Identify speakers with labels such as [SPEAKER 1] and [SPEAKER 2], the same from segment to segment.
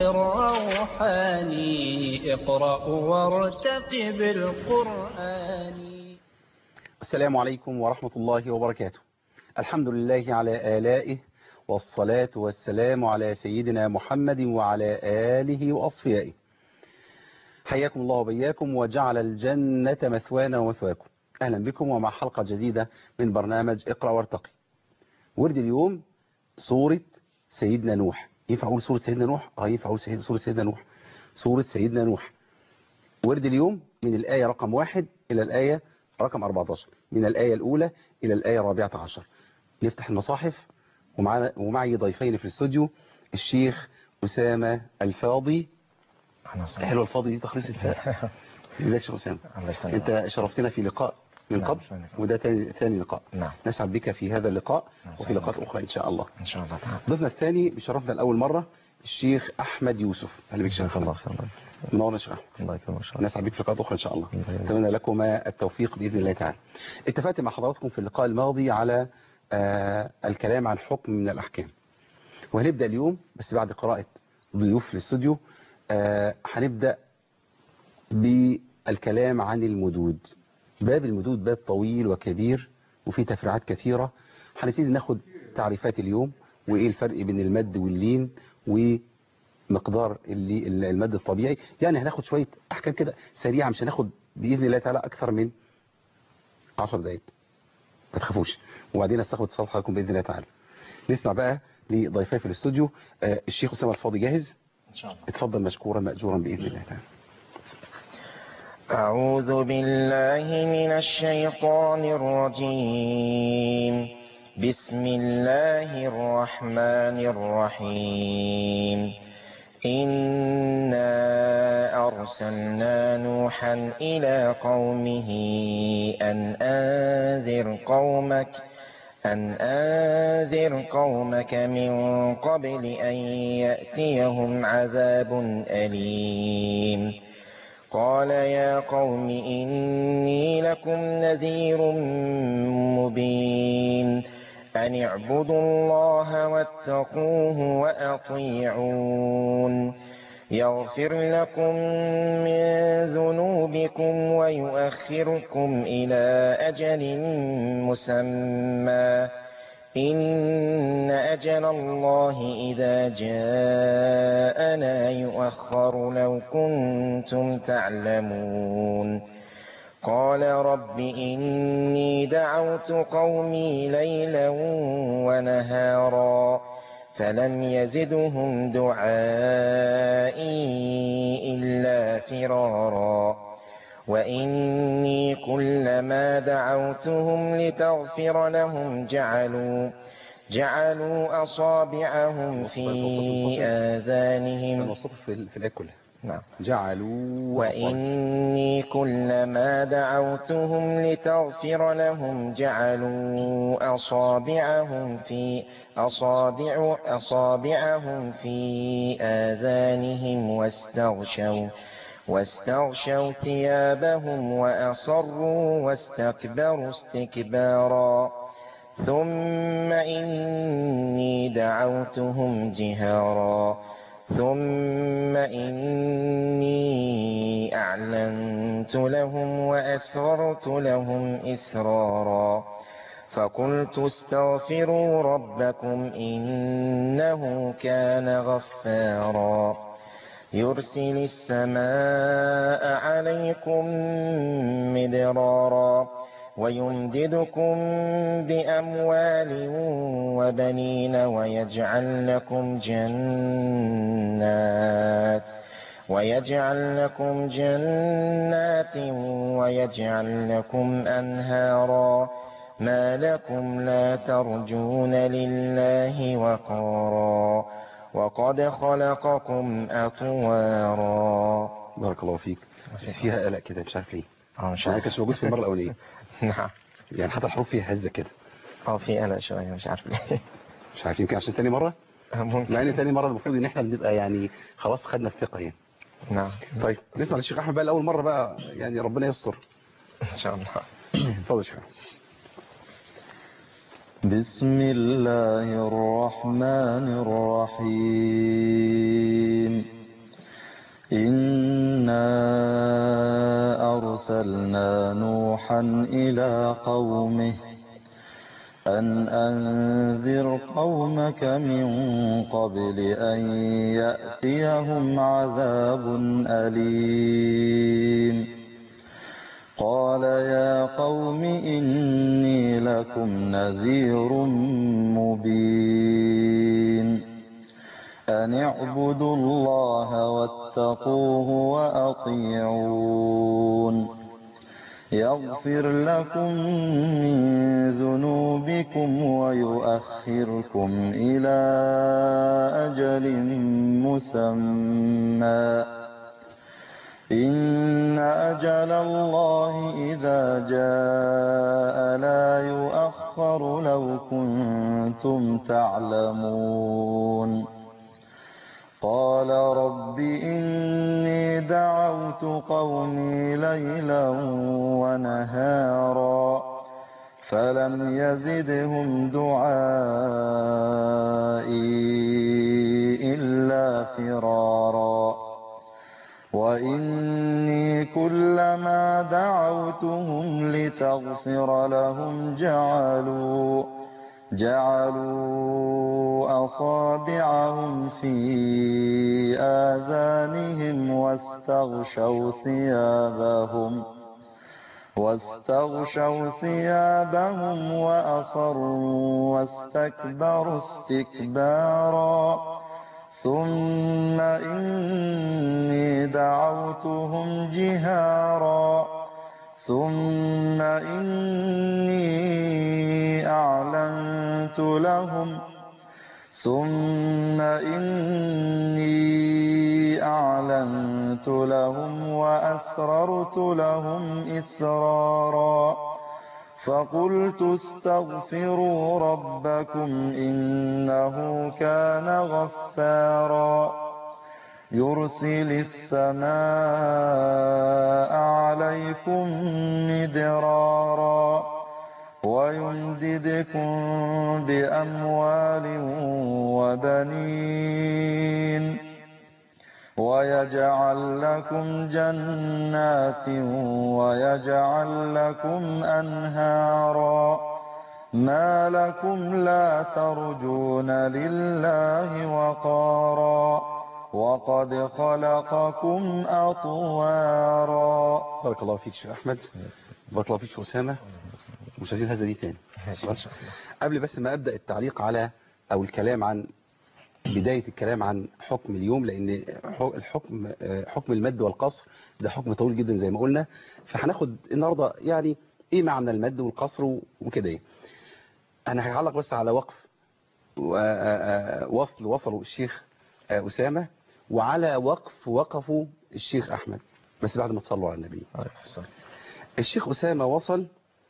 [SPEAKER 1] روحاني اقرأ وارتقب القرآن
[SPEAKER 2] السلام عليكم ورحمة الله وبركاته الحمد لله على آلائه والصلاة والسلام على سيدنا محمد وعلى آله وأصفيائه حياكم الله وبياكم وجعل الجنة مثوانا ومثواكم أهلا بكم ومع حلقة جديدة من برنامج اقرأ وارتقي ورد اليوم سورة سيدنا نوح ينفع أقول سورة سيدنا نوح؟ اه ينفع أقول سيد- سورة سيدنا نوح سورة سيدنا نوح ورد اليوم من الآية رقم واحد إلى الآية رقم 14 من الآية الأولى إلى الآية الرابعة عشر نفتح المصاحف ومعنا ومعي ضيفين في الاستوديو الشيخ أسامة الفاضي
[SPEAKER 3] أنا صحيح.
[SPEAKER 2] حلو الفاضي دي تخليص الفاء ازيك يا شيخ أسامة
[SPEAKER 3] الله يسلمك.
[SPEAKER 2] أنت شرفتنا في لقاء من
[SPEAKER 3] نعم،
[SPEAKER 2] قبل
[SPEAKER 3] شكراً.
[SPEAKER 2] وده تاني, ثاني لقاء
[SPEAKER 3] نعم.
[SPEAKER 2] نسعد بك في هذا اللقاء
[SPEAKER 3] نعم،
[SPEAKER 2] وفي
[SPEAKER 3] سلام
[SPEAKER 2] لقاءات
[SPEAKER 3] عليكم.
[SPEAKER 2] أخرى إن شاء الله
[SPEAKER 3] إن شاء الله تعالى
[SPEAKER 2] ضيفنا الثاني بشرفنا الأول مرة الشيخ أحمد يوسف أهلا بك شيخ
[SPEAKER 3] الله خير
[SPEAKER 2] منورنا يا شيخ أحمد
[SPEAKER 3] الله يكرمك إن شاء الله
[SPEAKER 2] نسعد بك في لقاءات أخرى إن شاء الله
[SPEAKER 3] الله يجزاك.
[SPEAKER 2] أتمنى لكما التوفيق بإذن الله تعالى اتفقت مع حضراتكم في اللقاء الماضي على آه الكلام عن حكم من الأحكام وهنبدأ اليوم بس بعد قراءة ضيوف للاستوديو آه هنبدأ بالكلام عن المدود باب المدود باب طويل وكبير وفيه تفريعات كثيرة هنبتدي ناخد تعريفات اليوم وإيه الفرق بين المد واللين و مقدار اللي المد الطبيعي يعني هناخد شوية أحكام كده سريعة مش هناخد بإذن الله تعالى أكثر من 10 دقايق ما تخافوش وبعدين استخدم اتصال حضراتكم بإذن الله تعالى نسمع بقى لضيفي في الاستوديو آه، الشيخ أسامة الفاضي جاهز
[SPEAKER 3] إن شاء الله
[SPEAKER 2] اتفضل مشكورا مأجورا بإذن الله تعالى
[SPEAKER 3] أعوذ بالله من الشيطان الرجيم بسم الله الرحمن الرحيم إنا أرسلنا نوحا إلى قومه أن أنذر قومك أن أنذر قومك من قبل أن يأتيهم عذاب أليم قال يا قوم إني لكم نذير مبين أن اعبدوا الله واتقوه وأطيعون يغفر لكم من ذنوبكم ويؤخركم إلى أجل مسمى إن أجل الله إذا جاء لا يؤخر لو كنتم تعلمون قال رب إني دعوت قومي ليلا ونهارا فلم يزدهم دعائي إلا فرارا وإني كلما دعوتهم لتغفر لهم جعلوا جعلوا أصابعهم في آذانهم
[SPEAKER 2] الوسط في, ال- في الآية كلها
[SPEAKER 3] نعم
[SPEAKER 2] جعلوا
[SPEAKER 3] وإني كلما دعوتهم لتغفر لهم جعلوا أصابعهم في أصابع أصابعهم في آذانهم واستغشوا واستغشوا ثيابهم وأصروا واستكبروا استكبارا ثم إني دعوتهم جهارا ثم إني أعلنت لهم وأسررت لهم إسرارا فقلت استغفروا ربكم إنه كان غفارا يرسل السماء عليكم مدرارا ويمددكم بأموال وبنين ويجعل لكم جنات ويجعل لكم جنات ويجعل لكم أنهارا ما لكم لا ترجون لله وقارا وقد خلقكم أطوارا
[SPEAKER 2] بارك الله فيك بس فيها قلق كده مش عارف ليه
[SPEAKER 3] اه مش
[SPEAKER 2] ما
[SPEAKER 3] عارف
[SPEAKER 2] كانش موجود في المرة الأولانية
[SPEAKER 3] نعم
[SPEAKER 2] يعني حتى الحروف فيها هزة كده
[SPEAKER 3] اه في قلق شوية مش عارف ليه
[SPEAKER 2] مش عارف يمكن عشان تاني مرة
[SPEAKER 3] ممكن
[SPEAKER 2] مع ان تاني مرة المفروض ان احنا بنبقى يعني خلاص خدنا الثقة يعني
[SPEAKER 3] نعم
[SPEAKER 2] طيب نسمع للشيخ احمد بقى لاول مرة بقى يعني ربنا يستر
[SPEAKER 3] ان شاء الله
[SPEAKER 2] اتفضل يا شيخ أحمد.
[SPEAKER 4] بسم الله الرحمن الرحيم إنا أرسلنا نوحا إلى قومه أن أنذر قومك من قبل أن يأتيهم عذاب أليم قال يا قوم إني لكم نذير مبين أن اعبدوا الله واتقوه وأطيعون يغفر لكم من ذنوبكم ويؤخركم إلى أجل مسمى إن أجل الله إذا جاء لا يؤخر لو كنتم تعلمون قال رب إني دعوت قومي ليلا ونهارا فلم يزدهم دعائي إلا فرارا وإني كلما دعوتهم لتغفر لهم جعلوا جعلوا أصابعهم في آذانهم واستغشوا ثيابهم واستغشوا ثيابهم وأصروا واستكبروا استكبارا ثم إني دعوتهم جهارا ثم إني أعلنت لهم ثم إني أعلنت لهم وأسررت لهم إسرارا فقلت استغفروا ربكم إنه كان غفارا يرسل السماء عليكم مدرارا ويمددكم بأموال وبنين ويجعل لكم جنات ويجعل لكم أنهارا ما لكم لا ترجون لله وقارا وقد خلقكم أطوارا
[SPEAKER 2] بارك الله فيك شيخ أحمد بارك الله فيك شيخ أسامة مش عايزين هذا دي تاني
[SPEAKER 3] ماشي إن شاء الله
[SPEAKER 2] قبل بس ما أبدأ التعليق على أو الكلام عن بداية الكلام عن حكم اليوم لأن الحكم حكم المد والقصر ده حكم طويل جدا زي ما قلنا فهناخد النهاردة يعني إيه معنى المد والقصر وكده إيه أنا هعلق بس على وقف وصل وصلوا الشيخ أسامة وعلى وقف وقفوا الشيخ أحمد بس بعد ما تصلوا على النبي الشيخ أسامة وصل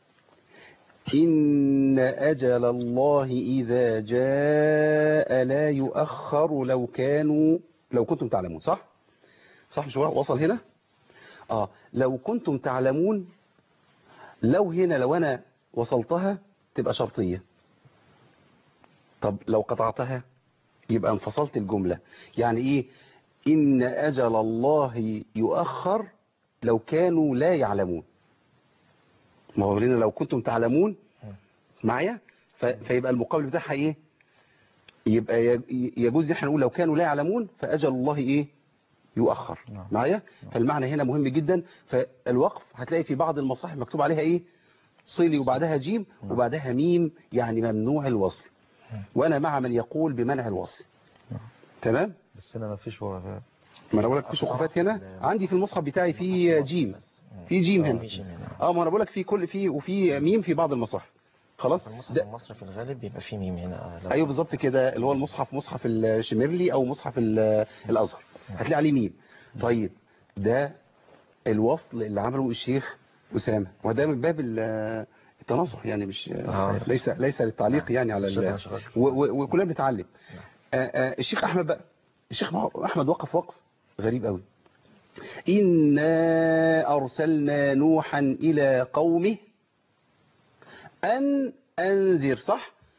[SPEAKER 2] إن أجل الله إذا جاء لا يؤخر لو كانوا لو كنتم تعلمون صح صح مش وصل هنا آه لو كنتم تعلمون لو هنا لو أنا وصلتها تبقى شرطية طب لو قطعتها يبقى انفصلت الجملة يعني إيه إن أجل الله يؤخر لو كانوا لا يعلمون ما هو لنا لو كنتم تعلمون معايا فيبقى المقابل بتاعها ايه يبقى يجوز احنا نقول لو كانوا لا يعلمون فاجل الله ايه يؤخر معايا فالمعنى هنا مهم جدا فالوقف هتلاقي في بعض المصاحف مكتوب عليها ايه صيلي وبعدها جيم وبعدها ميم يعني ممنوع الوصل وانا مع من يقول بمنع الوصل تمام
[SPEAKER 4] بس هنا ما فيش وقفات
[SPEAKER 2] ما انا بقول لك في وقفات هنا عندي في المصحف بتاعي في جيم في جيم هنا اه ما انا بقول لك في كل في وفي ميم في بعض المصاحف خلاص
[SPEAKER 3] المصحف المصري في الغالب بيبقى فيه ميم هنا
[SPEAKER 2] ايوه بالظبط كده اللي هو المصحف مصحف الشمرلي او مصحف الازهر هتلاقي عليه ميم طيب ده الوصل اللي عمله الشيخ اسامه وده من باب التناصح يعني مش
[SPEAKER 3] آه.
[SPEAKER 2] ليس ليس للتعليق يعني على ال... وكلنا بنتعلم الشيخ احمد بقى الشيخ احمد وقف وقف غريب قوي إنا أرسلنا نوحا إلى قومه أن أنذر صح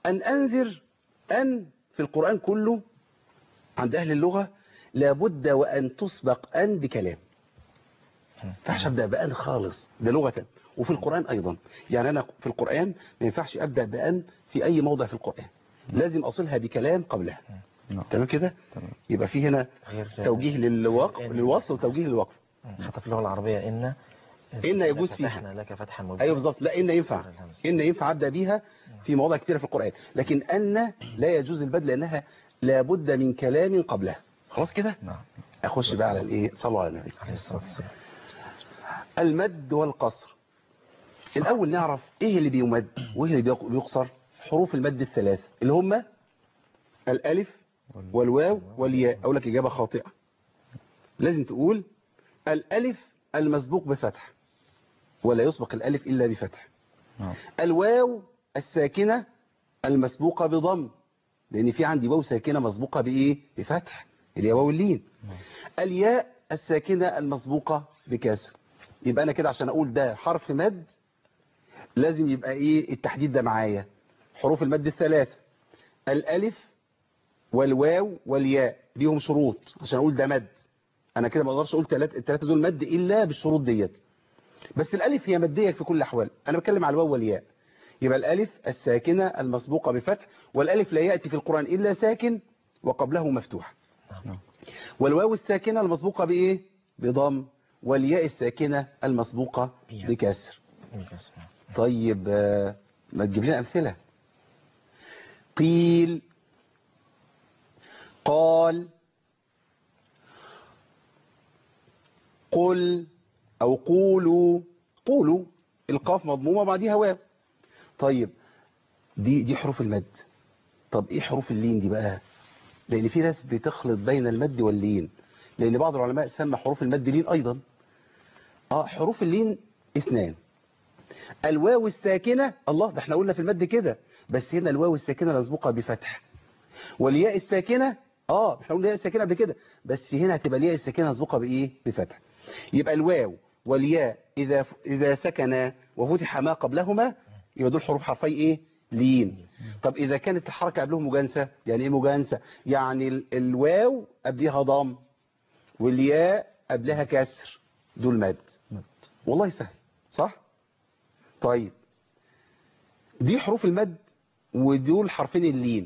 [SPEAKER 2] أن أنذر أن في القرآن كله عند أهل اللغة لابد وأن تسبق أن بكلام ينفعش أبدأ بأن خالص ده لغة وفي القرآن أيضا يعني أنا في القرآن ما ينفعش أبدأ بأن في أي موضع في القرآن لازم أصلها بكلام قبلها
[SPEAKER 4] نعم.
[SPEAKER 2] تمام كده
[SPEAKER 4] تمام.
[SPEAKER 2] يبقى في هنا
[SPEAKER 3] غير
[SPEAKER 2] توجيه للوقف
[SPEAKER 3] إن.
[SPEAKER 2] للوصل وتوجيه للوقف
[SPEAKER 3] حتى في اللغة العربية إن
[SPEAKER 2] إن يجوز فيها.
[SPEAKER 3] فتحنا لك فتحا مبينا
[SPEAKER 2] ايوه بالظبط لا ان ينفع
[SPEAKER 3] كسر الهمز.
[SPEAKER 2] ان ينفع ابدا بيها في مواضع كتيره في القران لكن ان لا يجوز البدء لانها لابد من كلام قبلها خلاص كده
[SPEAKER 4] نعم
[SPEAKER 2] اخش بقى على الايه صلوا على النبي
[SPEAKER 3] عليه الصلاة والسلام
[SPEAKER 2] المد والقصر الاول نعرف ايه اللي بيمد وايه اللي بيق- بيقصر حروف المد الثلاث اللي هم الالف والواو والياء اقول لك اجابه خاطئه لازم تقول الالف المسبوق بفتح ولا يسبق الالف الا بفتح
[SPEAKER 4] نعم
[SPEAKER 2] الواو الساكنة المسبوقة بضم لأن في عندي واو ساكنة مسبوقة بإيه؟ بفتح اللي هي واو اللين الياء الساكنة المسبوقة بكسر يبقى أنا كده عشان أقول ده حرف مد لازم يبقى إيه التحديد ده معايا حروف المد الثلاثة الألف والواو والياء ليهم شروط عشان أقول ده مد أنا كده ما أقدرش أقول تلات- التلاتة دول مد إلا بالشروط ديت بس الألف هي مادية في كل الأحوال أنا بتكلم على الواو والياء يبقى الألف الساكنة المسبوقة بفتح والألف لا يأتي في القرآن إلا ساكن وقبله مفتوح
[SPEAKER 4] نعم.
[SPEAKER 2] والواو الساكنة المسبوقة بإيه بضم والياء الساكنة المسبوقة
[SPEAKER 3] بياء.
[SPEAKER 2] بكسر
[SPEAKER 3] بكسر.
[SPEAKER 2] طيب آه، ما تجيب لنا أمثلة قيل قال قل أو قولوا قولوا القاف مضمومة بعديها واو طيب دي دي حروف المد طب ايه حروف اللين دي بقى لان في ناس بتخلط بين المد واللين لان بعض العلماء سمى حروف المد لين ايضا اه حروف اللين اثنان الواو الساكنة الله ده احنا قلنا في المد كده بس هنا الواو الساكنة مسبوقة بفتح والياء الساكنة اه احنا قلنا الياء الساكنة قبل كده بس هنا هتبقى الياء الساكنة مسبوقة بايه بفتح يبقى الواو والياء اذا اذا سكن وفتح ما قبلهما يبقى دول حروف حرفي ايه لين طب اذا كانت الحركة قبلهم مجانسة يعني ايه مجانسة يعني ال- الواو قبلها ضم والياء قبلها كسر دول مد
[SPEAKER 4] مد.
[SPEAKER 2] والله سهل صح طيب دي حروف المد ودول حرفين اللين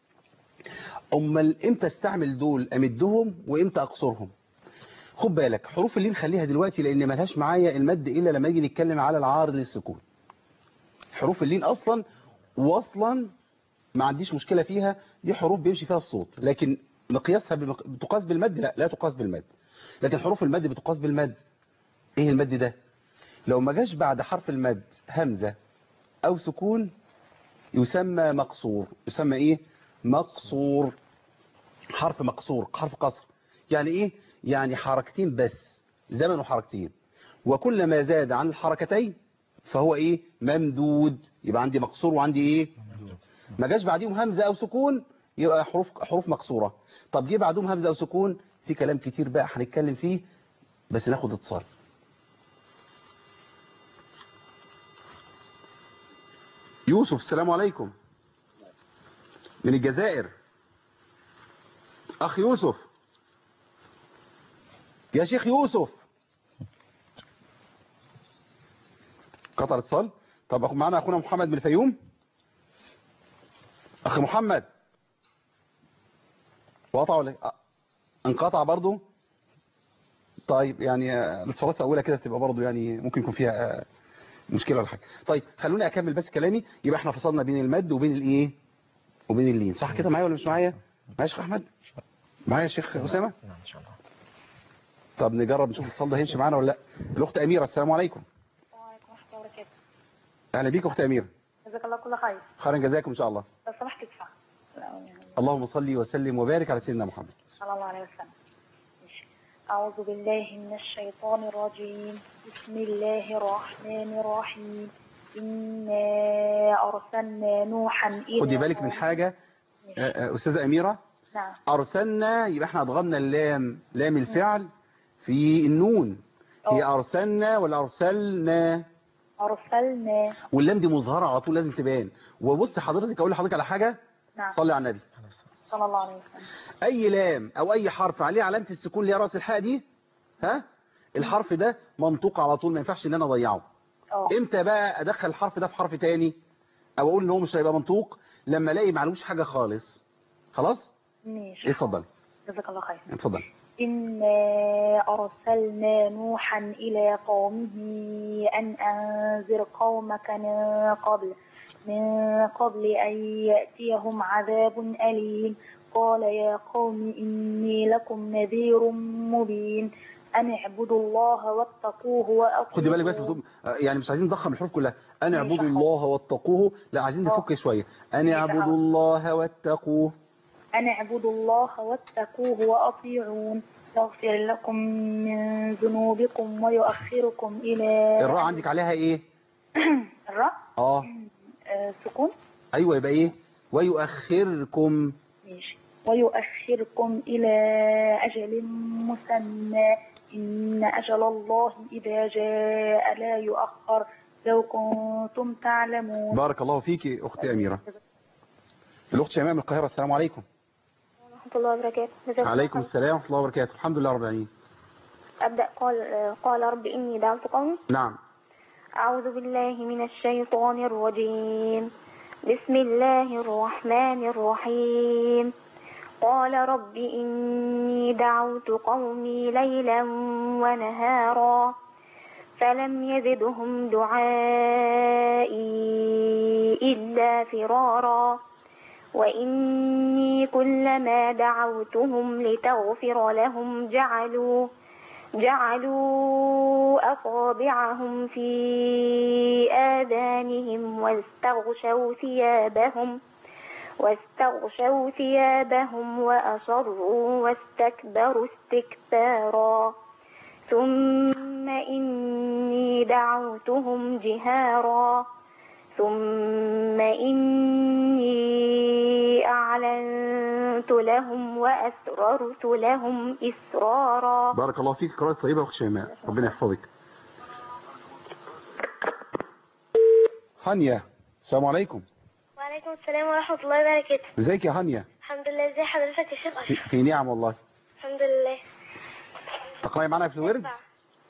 [SPEAKER 2] امال امتى استعمل دول امدهم وامتى اقصرهم خد بالك حروف اللين خليها دلوقتي لان ملهاش معايا المد الا لما يجي نتكلم على العارض للسكون حروف اللين اصلا واصلا ما عنديش مشكلة فيها دي حروف بيمشي فيها الصوت لكن مقياسها بمق... بتقاس بالمد لا لا تقاس بالمد لكن حروف المد بتقاس بالمد ايه المد ده لو ما جاش بعد حرف المد همزة او سكون يسمى مقصور يسمى ايه مقصور حرف مقصور حرف قصر يعني ايه يعني حركتين بس زمن وحركتين وكل ما زاد عن الحركتين فهو ايه ممدود يبقى عندي مقصور وعندي ايه ما جاش بعديهم همزة او سكون يبقى حروف حروف مقصورة طب جه بعدهم همزة او سكون في كلام كتير بقى هنتكلم فيه بس ناخد اتصال يوسف السلام عليكم من الجزائر اخ يوسف يا شيخ يوسف قطع اتصال طب اخو معنا اخونا محمد من الفيوم اخ محمد وقطع ولا إيه؟ أه، انقطع برضو طيب يعني آه، الاتصالات في اولها كده بتبقى برضو يعني ممكن يكون فيها آه، مشكله ولا حاجه طيب خلوني اكمل بس كلامي يبقى احنا فصلنا بين المد وبين الايه وبين اللين صح كده معايا ولا مش معايا معايا يا شيخ احمد معايا يا شيخ اسامه
[SPEAKER 3] نعم إن شاء الله
[SPEAKER 2] طب نجرب نشوف الاتصال ده هيمشي معانا ولا لا الاخت اميره السلام عليكم
[SPEAKER 5] السلام عليكم ورحمة الله وبركاته
[SPEAKER 2] اهلا بيك اخت اميره
[SPEAKER 5] جزاك الله كل خير
[SPEAKER 2] خيرا جزاكم ان شاء الله
[SPEAKER 5] لو سمحت ادفع يعني
[SPEAKER 2] اللهم صل وسلم وبارك على سيدنا محمد
[SPEAKER 5] صلى الله عليه وسلم ماشي. أعوذ بالله من الشيطان الرجيم بسم الله الرحمن الرحيم إنا أرسلنا نوحا إلى
[SPEAKER 2] خدي بالك من
[SPEAKER 5] قومه-
[SPEAKER 2] حاجه
[SPEAKER 5] ماشي.
[SPEAKER 2] آه، آه، استاذه اميره
[SPEAKER 5] نعم
[SPEAKER 2] أرسلنا يبقى احنا أضغمنا اللام لام الفعل في النون هي
[SPEAKER 5] أوه.
[SPEAKER 2] أرسلنا ولا أرسلنا
[SPEAKER 5] أرسلنا
[SPEAKER 2] واللام دي مظهرة على طول لازم تبان وبص حضرتك اقول لحضرتك على حاجة
[SPEAKER 5] نعم
[SPEAKER 2] صلي على النبي
[SPEAKER 5] صلى الله عليه وسلم
[SPEAKER 2] اي لام او اي حرف عليه علامة السكون اللي هي راس الحاء دي ها الحرف ده منطوق على طول ما ينفعش ان انا اضيعه
[SPEAKER 5] اه
[SPEAKER 2] امتى بقى ادخل الحرف ده في حرف تاني او اقول ان هو مش هيبقى منطوق لما الاقي معلوش حاجة خالص خلاص
[SPEAKER 5] ماشي
[SPEAKER 2] اتفضل
[SPEAKER 5] جزاك الله خير
[SPEAKER 2] اتفضل
[SPEAKER 5] إنا أرسلنا نوحا إلى قومه أن أنذر قومك من قبل من قبل أن يأتيهم عذاب أليم قال يا قوم إني لكم نذير مبين أن اعبدوا الله واتقوه وأطيعون
[SPEAKER 2] خدي بالك بس بتقول يعني مش عايزين نضخم الحروف كلها ان
[SPEAKER 5] ماشي
[SPEAKER 2] اعبدوا
[SPEAKER 5] حاضر.
[SPEAKER 2] الله واتقوه لا عايزين
[SPEAKER 5] آه.
[SPEAKER 2] نفك شوية ان
[SPEAKER 5] ماشي
[SPEAKER 2] اعبدوا
[SPEAKER 5] حاضر.
[SPEAKER 2] الله واتقوه
[SPEAKER 5] أن اعبدوا الله واتقوه وأطيعون يغفر لكم من ذنوبكم ويؤخركم إلى
[SPEAKER 2] الراء عندك عليها ايه
[SPEAKER 5] الراء
[SPEAKER 2] اه
[SPEAKER 5] آه، سكون
[SPEAKER 2] ايوه يبقى ايه ويؤخركم
[SPEAKER 5] ماشي ويؤخركم إلى أجل مسمى إن أجل الله إذا جاء لا يؤخر لو كنتم تعلمون
[SPEAKER 2] بارك الله فيكي اختي اميرة الاخت شيماء من القاهرة السلام عليكم
[SPEAKER 6] ورحمة الله وبركاته جزاكم الله
[SPEAKER 2] عليكم
[SPEAKER 6] خير.
[SPEAKER 2] السلام ورحمة الله وبركاته الحمد لله رب العالمين
[SPEAKER 6] أبدأ قال قال رب إني دعوت قومي
[SPEAKER 2] نعم
[SPEAKER 6] أعوذ بالله من الشيطان الرجيم بسم الله الرحمن الرحيم قال رب إني دعوت قومي ليلا ونهارا فلم يزدهم دعائي إلا فرارا وإني كلما دعوتهم لتغفر لهم جعلوا جعلوا أصابعهم في آذانهم واستغشوا ثيابهم واستغشوا ثيابهم وأصروا واستكبروا استكبارا ثم إني دعوتهم جهارا ثم إني أعلنت لهم وأسررت لهم إسرارا
[SPEAKER 2] بارك الله فيك قراءة طيبة يا اخت شيماء ربنا يحفظك هانيا السلام عليكم
[SPEAKER 6] وعليكم السلام ورحمة الله وبركاته
[SPEAKER 2] ازيك يا هانيا
[SPEAKER 6] الحمد لله ازي حضرتك يا شيخ
[SPEAKER 2] في,
[SPEAKER 6] أشرف
[SPEAKER 2] في نعم والله
[SPEAKER 6] الحمد لله
[SPEAKER 2] تقرأي معنا في الورد
[SPEAKER 6] ادفع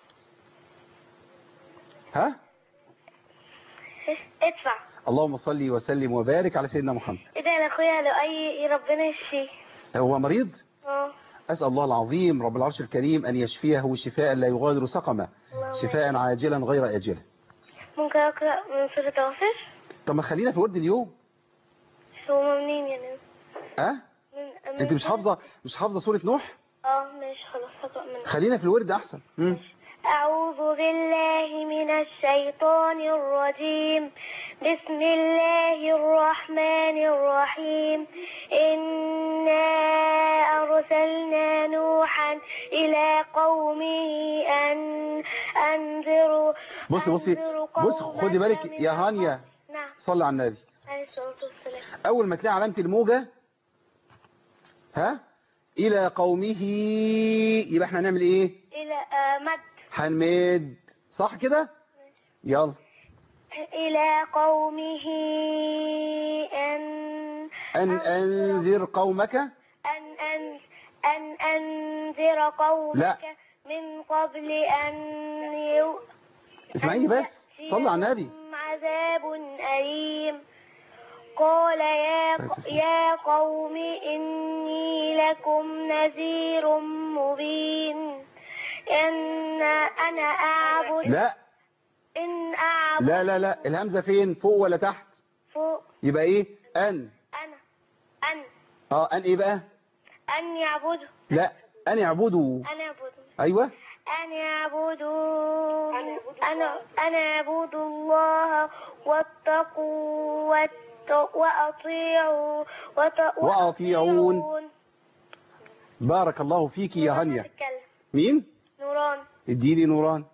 [SPEAKER 2] ها
[SPEAKER 6] ادفع
[SPEAKER 2] اللهم صل وسلم وبارك على سيدنا محمد
[SPEAKER 6] ادعي لاخويا لو اي ربنا يشفيه
[SPEAKER 2] هو مريض
[SPEAKER 6] اه
[SPEAKER 2] أسأل الله العظيم رب العرش الكريم أن يشفيه شفاء لا يغادر سقما
[SPEAKER 6] اللهم
[SPEAKER 2] شفاء عاجلا غير آجلا
[SPEAKER 6] ممكن اقرا من سورة غافر
[SPEAKER 2] طب ما خلينا في ورد اليوم
[SPEAKER 6] هو منين يعني
[SPEAKER 2] ها
[SPEAKER 6] من من
[SPEAKER 2] انت مش حافظة مش حافظة سورة نوح
[SPEAKER 6] اه ماشي خلاص هقرا من
[SPEAKER 2] خلينا في الورد أحسن مم.
[SPEAKER 6] أعوذ بالله من الشيطان الرجيم بسم الله الرحمن الرحيم إنا أرسلنا نوحا إلى قومه أن أنذروا
[SPEAKER 2] بصي بصي
[SPEAKER 6] أنذروا
[SPEAKER 2] بص
[SPEAKER 6] قومك
[SPEAKER 2] خدي بالك
[SPEAKER 6] من
[SPEAKER 2] يا هانيا
[SPEAKER 6] قبل- نعم
[SPEAKER 2] صلي على النبي
[SPEAKER 6] عليه الصلاة والسلام
[SPEAKER 2] أول ما تلاقي علامة الموجة ها إلى قومه يبقى احنا هنعمل إيه
[SPEAKER 6] إلى آه، مد
[SPEAKER 2] هنمد صح كده يلا
[SPEAKER 6] إلى قومه أن
[SPEAKER 2] أن أنذر قومك
[SPEAKER 6] أن أن أن أنذر قومك
[SPEAKER 2] لا.
[SPEAKER 6] من قبل أن يو
[SPEAKER 2] اسمعيني
[SPEAKER 6] أن
[SPEAKER 2] بس صلي على النبي
[SPEAKER 6] يأتيهم عذاب أليم قال يا
[SPEAKER 2] بس.
[SPEAKER 6] يا قوم إني لكم نذير مبين إن أنا أعبد
[SPEAKER 2] لا
[SPEAKER 6] إن أعبد
[SPEAKER 2] لا لا لا الهمزة فين فوق ولا تحت
[SPEAKER 6] فوق
[SPEAKER 2] يبقى إيه أن
[SPEAKER 6] أنا أن
[SPEAKER 2] اه أن إيه بقى
[SPEAKER 6] أن يعبدوا
[SPEAKER 2] لا أن يعبدوا
[SPEAKER 6] أن يعبدوا
[SPEAKER 2] أيوة
[SPEAKER 6] أن يعبدوا أنا أنا أعبد الله واتقوا وات- وأطيعوا وت-
[SPEAKER 2] وأطيعون. بارك الله فيك يا هانيا
[SPEAKER 6] نتكلم.
[SPEAKER 2] مين
[SPEAKER 6] نوران
[SPEAKER 2] اديني نوران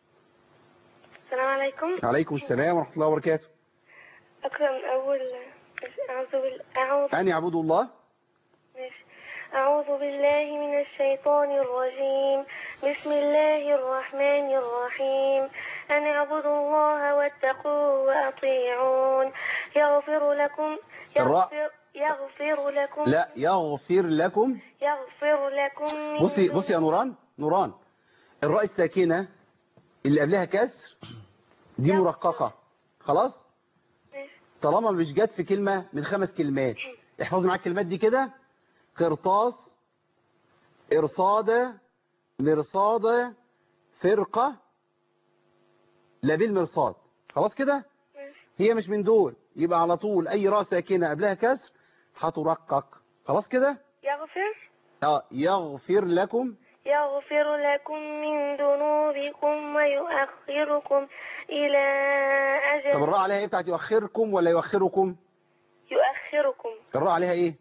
[SPEAKER 6] السلام عليكم
[SPEAKER 2] عليكم السلام ورحمة الله وبركاته
[SPEAKER 6] أقرأ من أول أعوذ بال... أعوذ
[SPEAKER 2] أن يعبدوا الله
[SPEAKER 6] ماشي. أعوذ بالله من الشيطان الرجيم بسم الله الرحمن الرحيم أن اعبدوا الله واتقوه وأطيعون يغفر لكم
[SPEAKER 2] الراء.
[SPEAKER 6] يغفر, يغفر لكم
[SPEAKER 2] لا يغفر لكم
[SPEAKER 6] يغفر لكم من
[SPEAKER 2] بصي
[SPEAKER 6] دون-
[SPEAKER 2] بصي يا نوران نوران الراء الساكنة اللي قبلها كسر دي مرققة خلاص طالما مش جت في كلمة من خمس كلمات احفظي معاك الكلمات دي كده قرطاس إرصادة مرصادة فرقة لا بالمرصاد خلاص كده هي مش من دول يبقى على طول أي راء ساكنة قبلها كسر هترقق خلاص كده
[SPEAKER 6] يغفر
[SPEAKER 2] اه يغفر لكم
[SPEAKER 6] يغفر لكم من ذنوبكم ويؤخركم إلى
[SPEAKER 2] طب
[SPEAKER 6] أجل
[SPEAKER 2] الراء عليها ايه بتاعت يؤخركم ولا يؤخركم
[SPEAKER 6] يؤخركم
[SPEAKER 2] الراء عليها ايه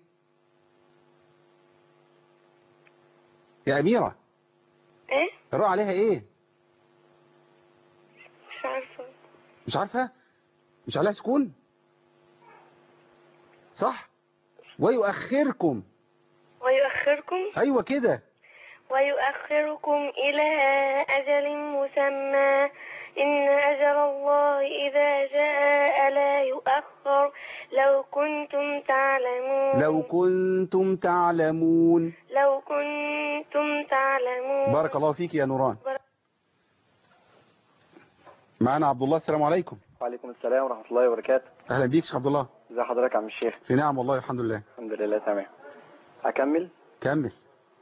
[SPEAKER 2] يا أميرة
[SPEAKER 6] إيه
[SPEAKER 2] الراء عليها ايه
[SPEAKER 6] مش عارفة
[SPEAKER 2] مش عارفة مش عليها سكون صح ويؤخركم
[SPEAKER 6] ويؤخركم
[SPEAKER 2] ايوه كده
[SPEAKER 6] ويؤخركم إلى أجل مسمى إن أجل الله إذا جاء لا يؤخر لو كنتم تعلمون
[SPEAKER 2] لو كنتم تعلمون
[SPEAKER 6] لو كنتم تعلمون
[SPEAKER 2] بارك الله فيك يا نوران معانا عبد الله السلام عليكم
[SPEAKER 7] وعليكم السلام ورحمة الله وبركاته
[SPEAKER 2] اهلا بيك شيخ عبد الله
[SPEAKER 7] ازي حضرتك يا عم الشيخ
[SPEAKER 2] في نعم والله الحمد لله
[SPEAKER 7] الحمد لله تمام أكمل
[SPEAKER 2] كمل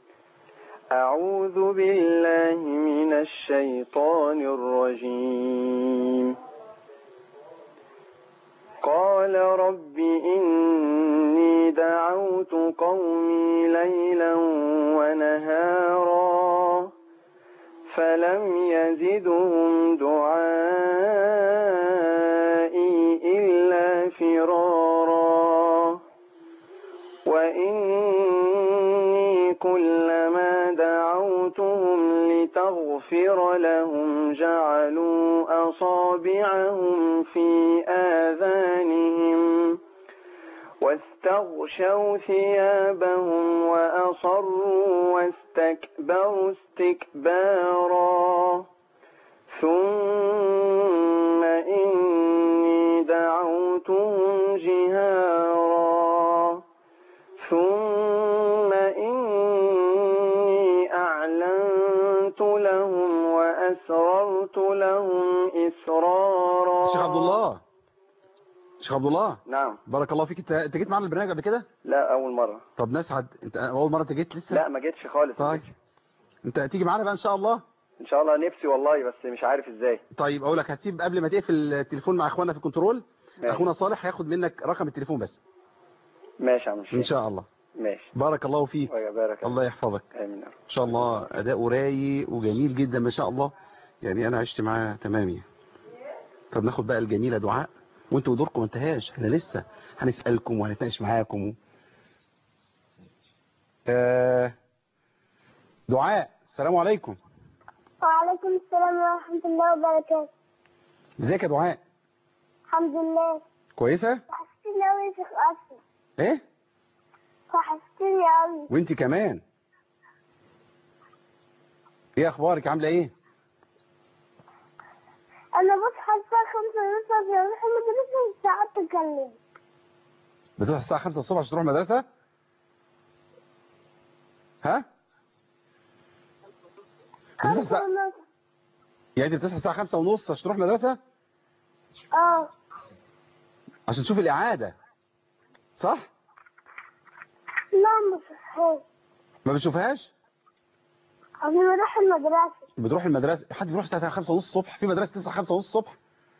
[SPEAKER 7] أعوذ بالله من الشيطان الرجيم قال رب إني دعوت قومي ليلا ونهارا فلم يزدهم دعائي إلا فرارا وإني كلما دعوتهم لتغفر لهم جعلوا أصابعهم في آذانهم واستغشوا ثيابهم وأصروا واستكبروا استكبارا ثم إني دعوتهم جهارا ثم إني أعلنت لهم وأسررت لهم إسرارا
[SPEAKER 2] شيخ عبد الله شيخ عبد الله
[SPEAKER 7] نعم
[SPEAKER 2] بارك الله فيك انت انت جيت معانا البرنامج قبل كده
[SPEAKER 7] لا أول مرة
[SPEAKER 2] طب نسعد انت اول مره انت جيت لسه
[SPEAKER 7] لا ما جيتش خالص
[SPEAKER 2] طيب انت هتيجي معانا بقى ان شاء الله
[SPEAKER 7] إن شاء الله نفسي والله بس مش عارف إزاي
[SPEAKER 2] طيب اقول لك هتسيب قبل ما تقفل التليفون مع اخواننا في الكنترول
[SPEAKER 7] ماشي.
[SPEAKER 2] اخونا صالح هياخد منك رقم التليفون بس
[SPEAKER 7] ماشي يا عم
[SPEAKER 2] ان
[SPEAKER 7] الشيخ
[SPEAKER 2] شاء الله
[SPEAKER 7] ماشي
[SPEAKER 2] بارك الله فيك
[SPEAKER 7] ويبارك
[SPEAKER 2] الله يحفظك
[SPEAKER 7] آمين يا رب.
[SPEAKER 2] ان شاء الله اداء رايق وجميل جدا ما شاء الله يعني انا عشت معاه تمامي طب ناخد بقى الجميله دعاء وانتوا دوركم ما انتهاش احنا لسه هنسالكم وهنتناقش معاكم آه دعاء السلام عليكم
[SPEAKER 8] وعليكم السلام ورحمة الله وبركاته
[SPEAKER 2] ازيك يا دعاء
[SPEAKER 8] الحمد لله
[SPEAKER 2] كويسه
[SPEAKER 8] وحشتني أوي يا شيخ أسد
[SPEAKER 2] ايه
[SPEAKER 8] وحشتني أوي
[SPEAKER 2] وانت كمان ايه اخبارك عامله ايه
[SPEAKER 8] أنا بصحى الساعة خمسة ونص عشان أروح المدرسة وساعات تكلم
[SPEAKER 2] بتصحى الساعه 5 الصبح عشان تروح المدرسه ها بتصحى
[SPEAKER 8] خمسة
[SPEAKER 2] الساعه
[SPEAKER 8] ونص
[SPEAKER 2] يعني انت بتصحى الساعه 5 ونص عشان تروح المدرسه
[SPEAKER 8] اه
[SPEAKER 2] عشان تشوف الاعاده صح
[SPEAKER 8] لا مش صحيح
[SPEAKER 2] ما بتشوفهاش
[SPEAKER 8] عشان أروح المدرسة
[SPEAKER 2] بتروح المدرسه حد بيروح الساعه 5 ونص الصبح في مدرسه تطلع 5 ونص الصبح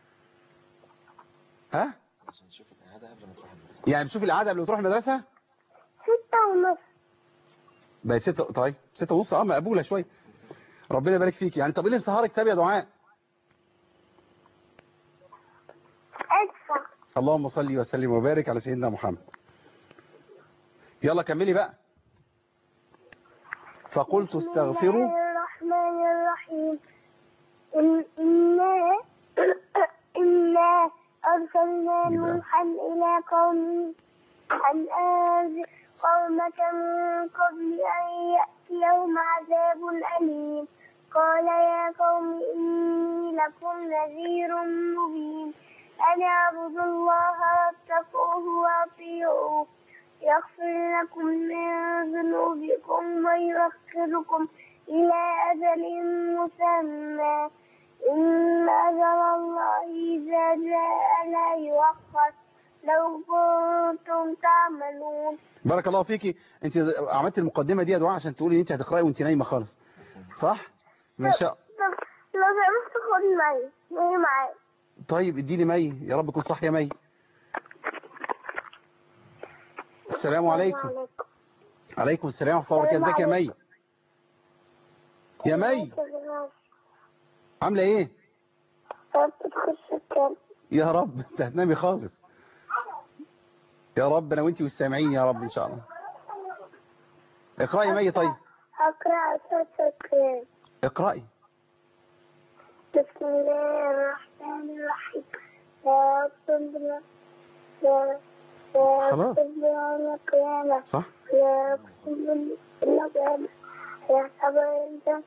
[SPEAKER 2] ها
[SPEAKER 3] عشان تشوف القعدة قبل ما تروح المدرسة
[SPEAKER 2] يعني بتشوف الاعاده قبل ما تروح المدرسه
[SPEAKER 8] ستة ونص
[SPEAKER 2] بقت 6 طيب 6 ونص اه مقبوله شويه ربنا يبارك فيك يعني طب ايه اللي مسهرك طب يا دعاء
[SPEAKER 8] ادفع
[SPEAKER 2] اللهم صل وسلم وبارك على سيدنا محمد يلا كملي بقى فقلت
[SPEAKER 8] بسم
[SPEAKER 2] استغفروا
[SPEAKER 8] الله الرحمن الرحيم إن- إنا إنا أرسلنا نوحا إلى قومه أن أنذر قومك من قبل أن يأتيهم عذاب أليم قال يا قوم إني لكم نذير مبين أن اعبدوا الله واتقوه وأطيعوه يغفر لكم من ذنوبكم ويؤخركم إلى أجل مسمى إن أجل الله إذا جاء لا يؤخر لو كنتم تعملون
[SPEAKER 2] بارك الله فيكي انت عملت المقدمة دي يا دعاء عشان تقولي ان انت هتقرأي وانت نايمة خالص صح ما شاء
[SPEAKER 8] طب لو سمحت خد مي مي معايا
[SPEAKER 2] طيب اديني مي يا رب تكون صح يا مي السلام عليكم عليكم السلام ورحمة الله وبركاته ازيك يا مي يا مي عاملة ايه
[SPEAKER 8] بتخش الكلب
[SPEAKER 2] يا رب انت هتنامي خالص يا رب انا وانتي والسامعين يا رب ان شاء الله اقرأي مي طيب
[SPEAKER 8] أقرأ سورة الكلاب
[SPEAKER 2] اقرأي
[SPEAKER 8] بسم الله الرحمن الرحيم لا أقسم بالله لا لا
[SPEAKER 2] خلاص.
[SPEAKER 8] أقسم بيوم القيامة
[SPEAKER 2] صح
[SPEAKER 8] لا أقسم بالقيامة يحسب الإنسان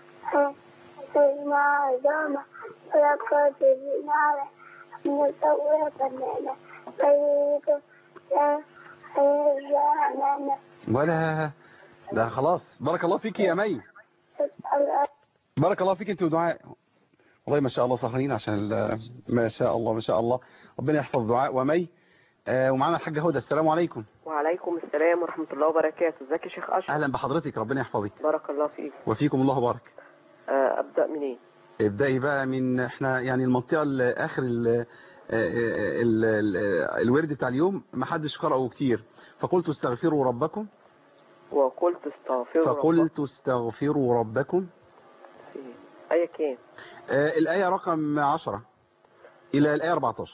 [SPEAKER 8] سيما عظامة ولا قادرين على أن نسوي بنانا فيريد أن يرجعنا
[SPEAKER 2] ولا ده خلاص بارك الله فيكي يا مي
[SPEAKER 8] تسأل
[SPEAKER 2] بارك الله فيك انت ودعاء والله ما شاء الله سهرين عشان ال- ما شاء الله ما شاء الله ربنا يحفظ دعاء ومي آه ومعانا الحاجة هدى السلام عليكم
[SPEAKER 9] وعليكم السلام ورحمة الله وبركاته ازيك يا شيخ أشرف
[SPEAKER 2] اهلا بحضرتك ربنا يحفظك
[SPEAKER 9] بارك الله فيك
[SPEAKER 2] وفيكم الله بارك
[SPEAKER 9] آه، أبدأ منين
[SPEAKER 2] ابدأي بقى من احنا يعني المنطقة ال- اخر ال ال ال الورد بتاع اليوم ما حدش قرأه كتير فقلت استغفروا ربكم
[SPEAKER 9] وقلت استغفروا ربكم
[SPEAKER 2] فقلت استغفروا ربكم
[SPEAKER 9] أي كان
[SPEAKER 2] آه الآية رقم 10 إلى الآية 14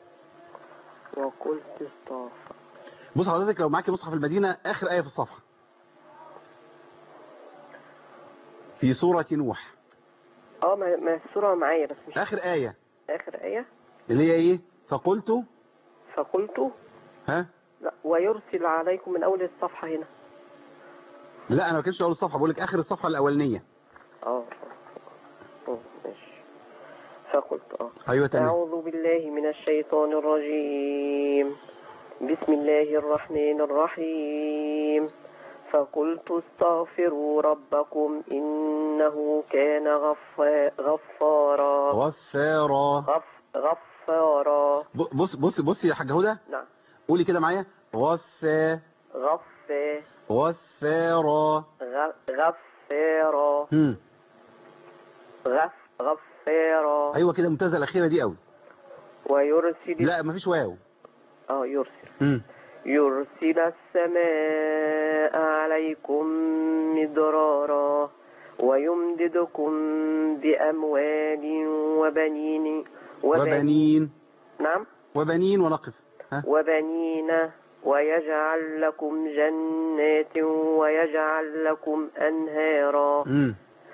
[SPEAKER 9] وقلت استغفر
[SPEAKER 2] بص حضرتك لو معاكي مصحف المدينة آخر آية في الصفحة في سورة نوح
[SPEAKER 9] اه ما ما السورة معايا بس مش
[SPEAKER 2] آخر آية
[SPEAKER 9] آخر آية
[SPEAKER 2] اللي هي إيه فقلت
[SPEAKER 9] فقلت
[SPEAKER 2] ها
[SPEAKER 9] لا ويرسل عليكم من أول الصفحة هنا
[SPEAKER 2] لا أنا ما كنتش أول الصفحة بقول لك آخر الصفحة الأولانية
[SPEAKER 9] اه اه ماشي فقلت اه
[SPEAKER 2] أيوة تمام
[SPEAKER 9] أعوذ بالله من الشيطان الرجيم بسم الله الرحمن الرحيم فقلت استغفروا ربكم إنه كان غفا- غفارا
[SPEAKER 2] غفارا
[SPEAKER 9] غف غفارا
[SPEAKER 2] ب- بص بص بص يا حاجة هدى
[SPEAKER 9] نعم
[SPEAKER 2] قولي كده معايا غفا
[SPEAKER 9] غفا
[SPEAKER 2] غفارا
[SPEAKER 9] غ- غفارا
[SPEAKER 2] هم.
[SPEAKER 9] غف غفارا
[SPEAKER 2] أيوة كده ممتازة الأخيرة دي قوي
[SPEAKER 9] ويرسل
[SPEAKER 2] لا مفيش واو
[SPEAKER 9] اه يرسل
[SPEAKER 2] هم.
[SPEAKER 9] يرسل السماء عليكم مدرارا ويمددكم بأموال وبنين
[SPEAKER 2] وبنين
[SPEAKER 9] نعم
[SPEAKER 2] وبنين ونقف ها
[SPEAKER 9] وبنين ويجعل لكم جنات ويجعل لكم أنهارا
[SPEAKER 2] هم.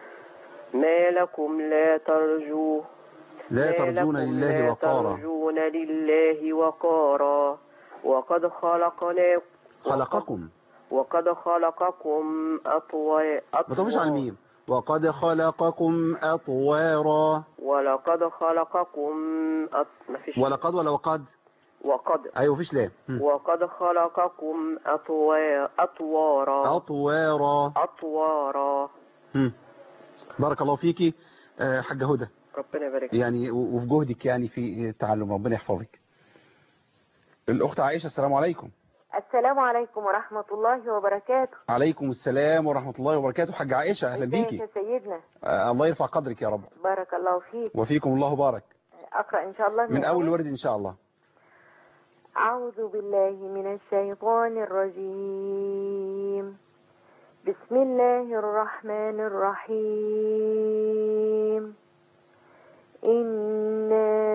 [SPEAKER 9] ما لكم لا ترجو
[SPEAKER 2] لا
[SPEAKER 9] ما
[SPEAKER 2] ترجون
[SPEAKER 9] لكم
[SPEAKER 2] لله
[SPEAKER 9] لا
[SPEAKER 2] وقارا
[SPEAKER 9] ترجون لله وقارا وقد خلقنا
[SPEAKER 2] خلقكم
[SPEAKER 9] وقد خلقكم أطوى
[SPEAKER 2] ما تقفش على
[SPEAKER 9] أطوار
[SPEAKER 2] الميم وقد خلقكم أطوارا
[SPEAKER 9] ولقد خلقكم أط... مفيش
[SPEAKER 2] ولقد ولا وقد
[SPEAKER 9] وقد
[SPEAKER 2] أيوة مفيش لام هم.
[SPEAKER 9] وقد خلقكم أطوار أطوارا
[SPEAKER 2] أطوارا
[SPEAKER 9] أطوارا
[SPEAKER 2] هم. بارك الله فيكي آه، حاجة هدى
[SPEAKER 9] ربنا يبارك فيك.
[SPEAKER 2] يعني و- وفي جهدك يعني في التعلم ربنا يحفظك الأخت عائشة السلام عليكم
[SPEAKER 10] السلام عليكم ورحمة الله وبركاته
[SPEAKER 2] عليكم السلام ورحمة الله وبركاته حاجة عائشة أهلا
[SPEAKER 10] ازيك
[SPEAKER 2] بيكي
[SPEAKER 10] يا سيدنا
[SPEAKER 2] آه، الله يرفع قدرك يا رب
[SPEAKER 10] بارك الله فيك
[SPEAKER 2] وفيكم الله بارك
[SPEAKER 10] أقرأ إن شاء الله
[SPEAKER 2] من أول
[SPEAKER 10] الآية.
[SPEAKER 2] ورد إن شاء الله
[SPEAKER 10] أعوذ بالله من الشيطان الرجيم بسم الله الرحمن الرحيم إنا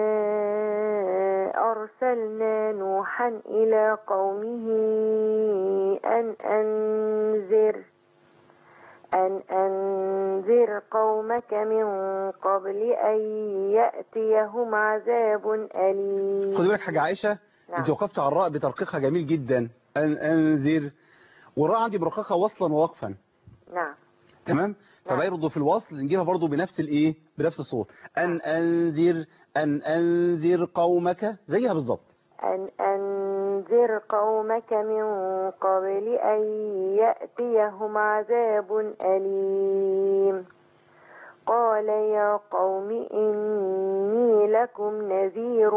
[SPEAKER 10] أرسلنا نوحا إلى قومه أن أنذر أن أنذر قومك من قبل أن يأتيهم عذاب أليم
[SPEAKER 2] خدي بالك حاجة عائشة
[SPEAKER 10] نعم.
[SPEAKER 2] أنت وقفت على الراء بترقيقها جميل جدا أن أنذر والراء عندي برقيقها وصلا ووقفا
[SPEAKER 10] نعم
[SPEAKER 2] تمام فبرضه في الوصل نجيبها برضه بنفس الايه بنفس الصوت ان انذر ان انذر قومك زيها بالظبط
[SPEAKER 10] أن أنذر قومك من قبل أن يأتيهم عذاب أليم قال يا قوم إني لكم نذير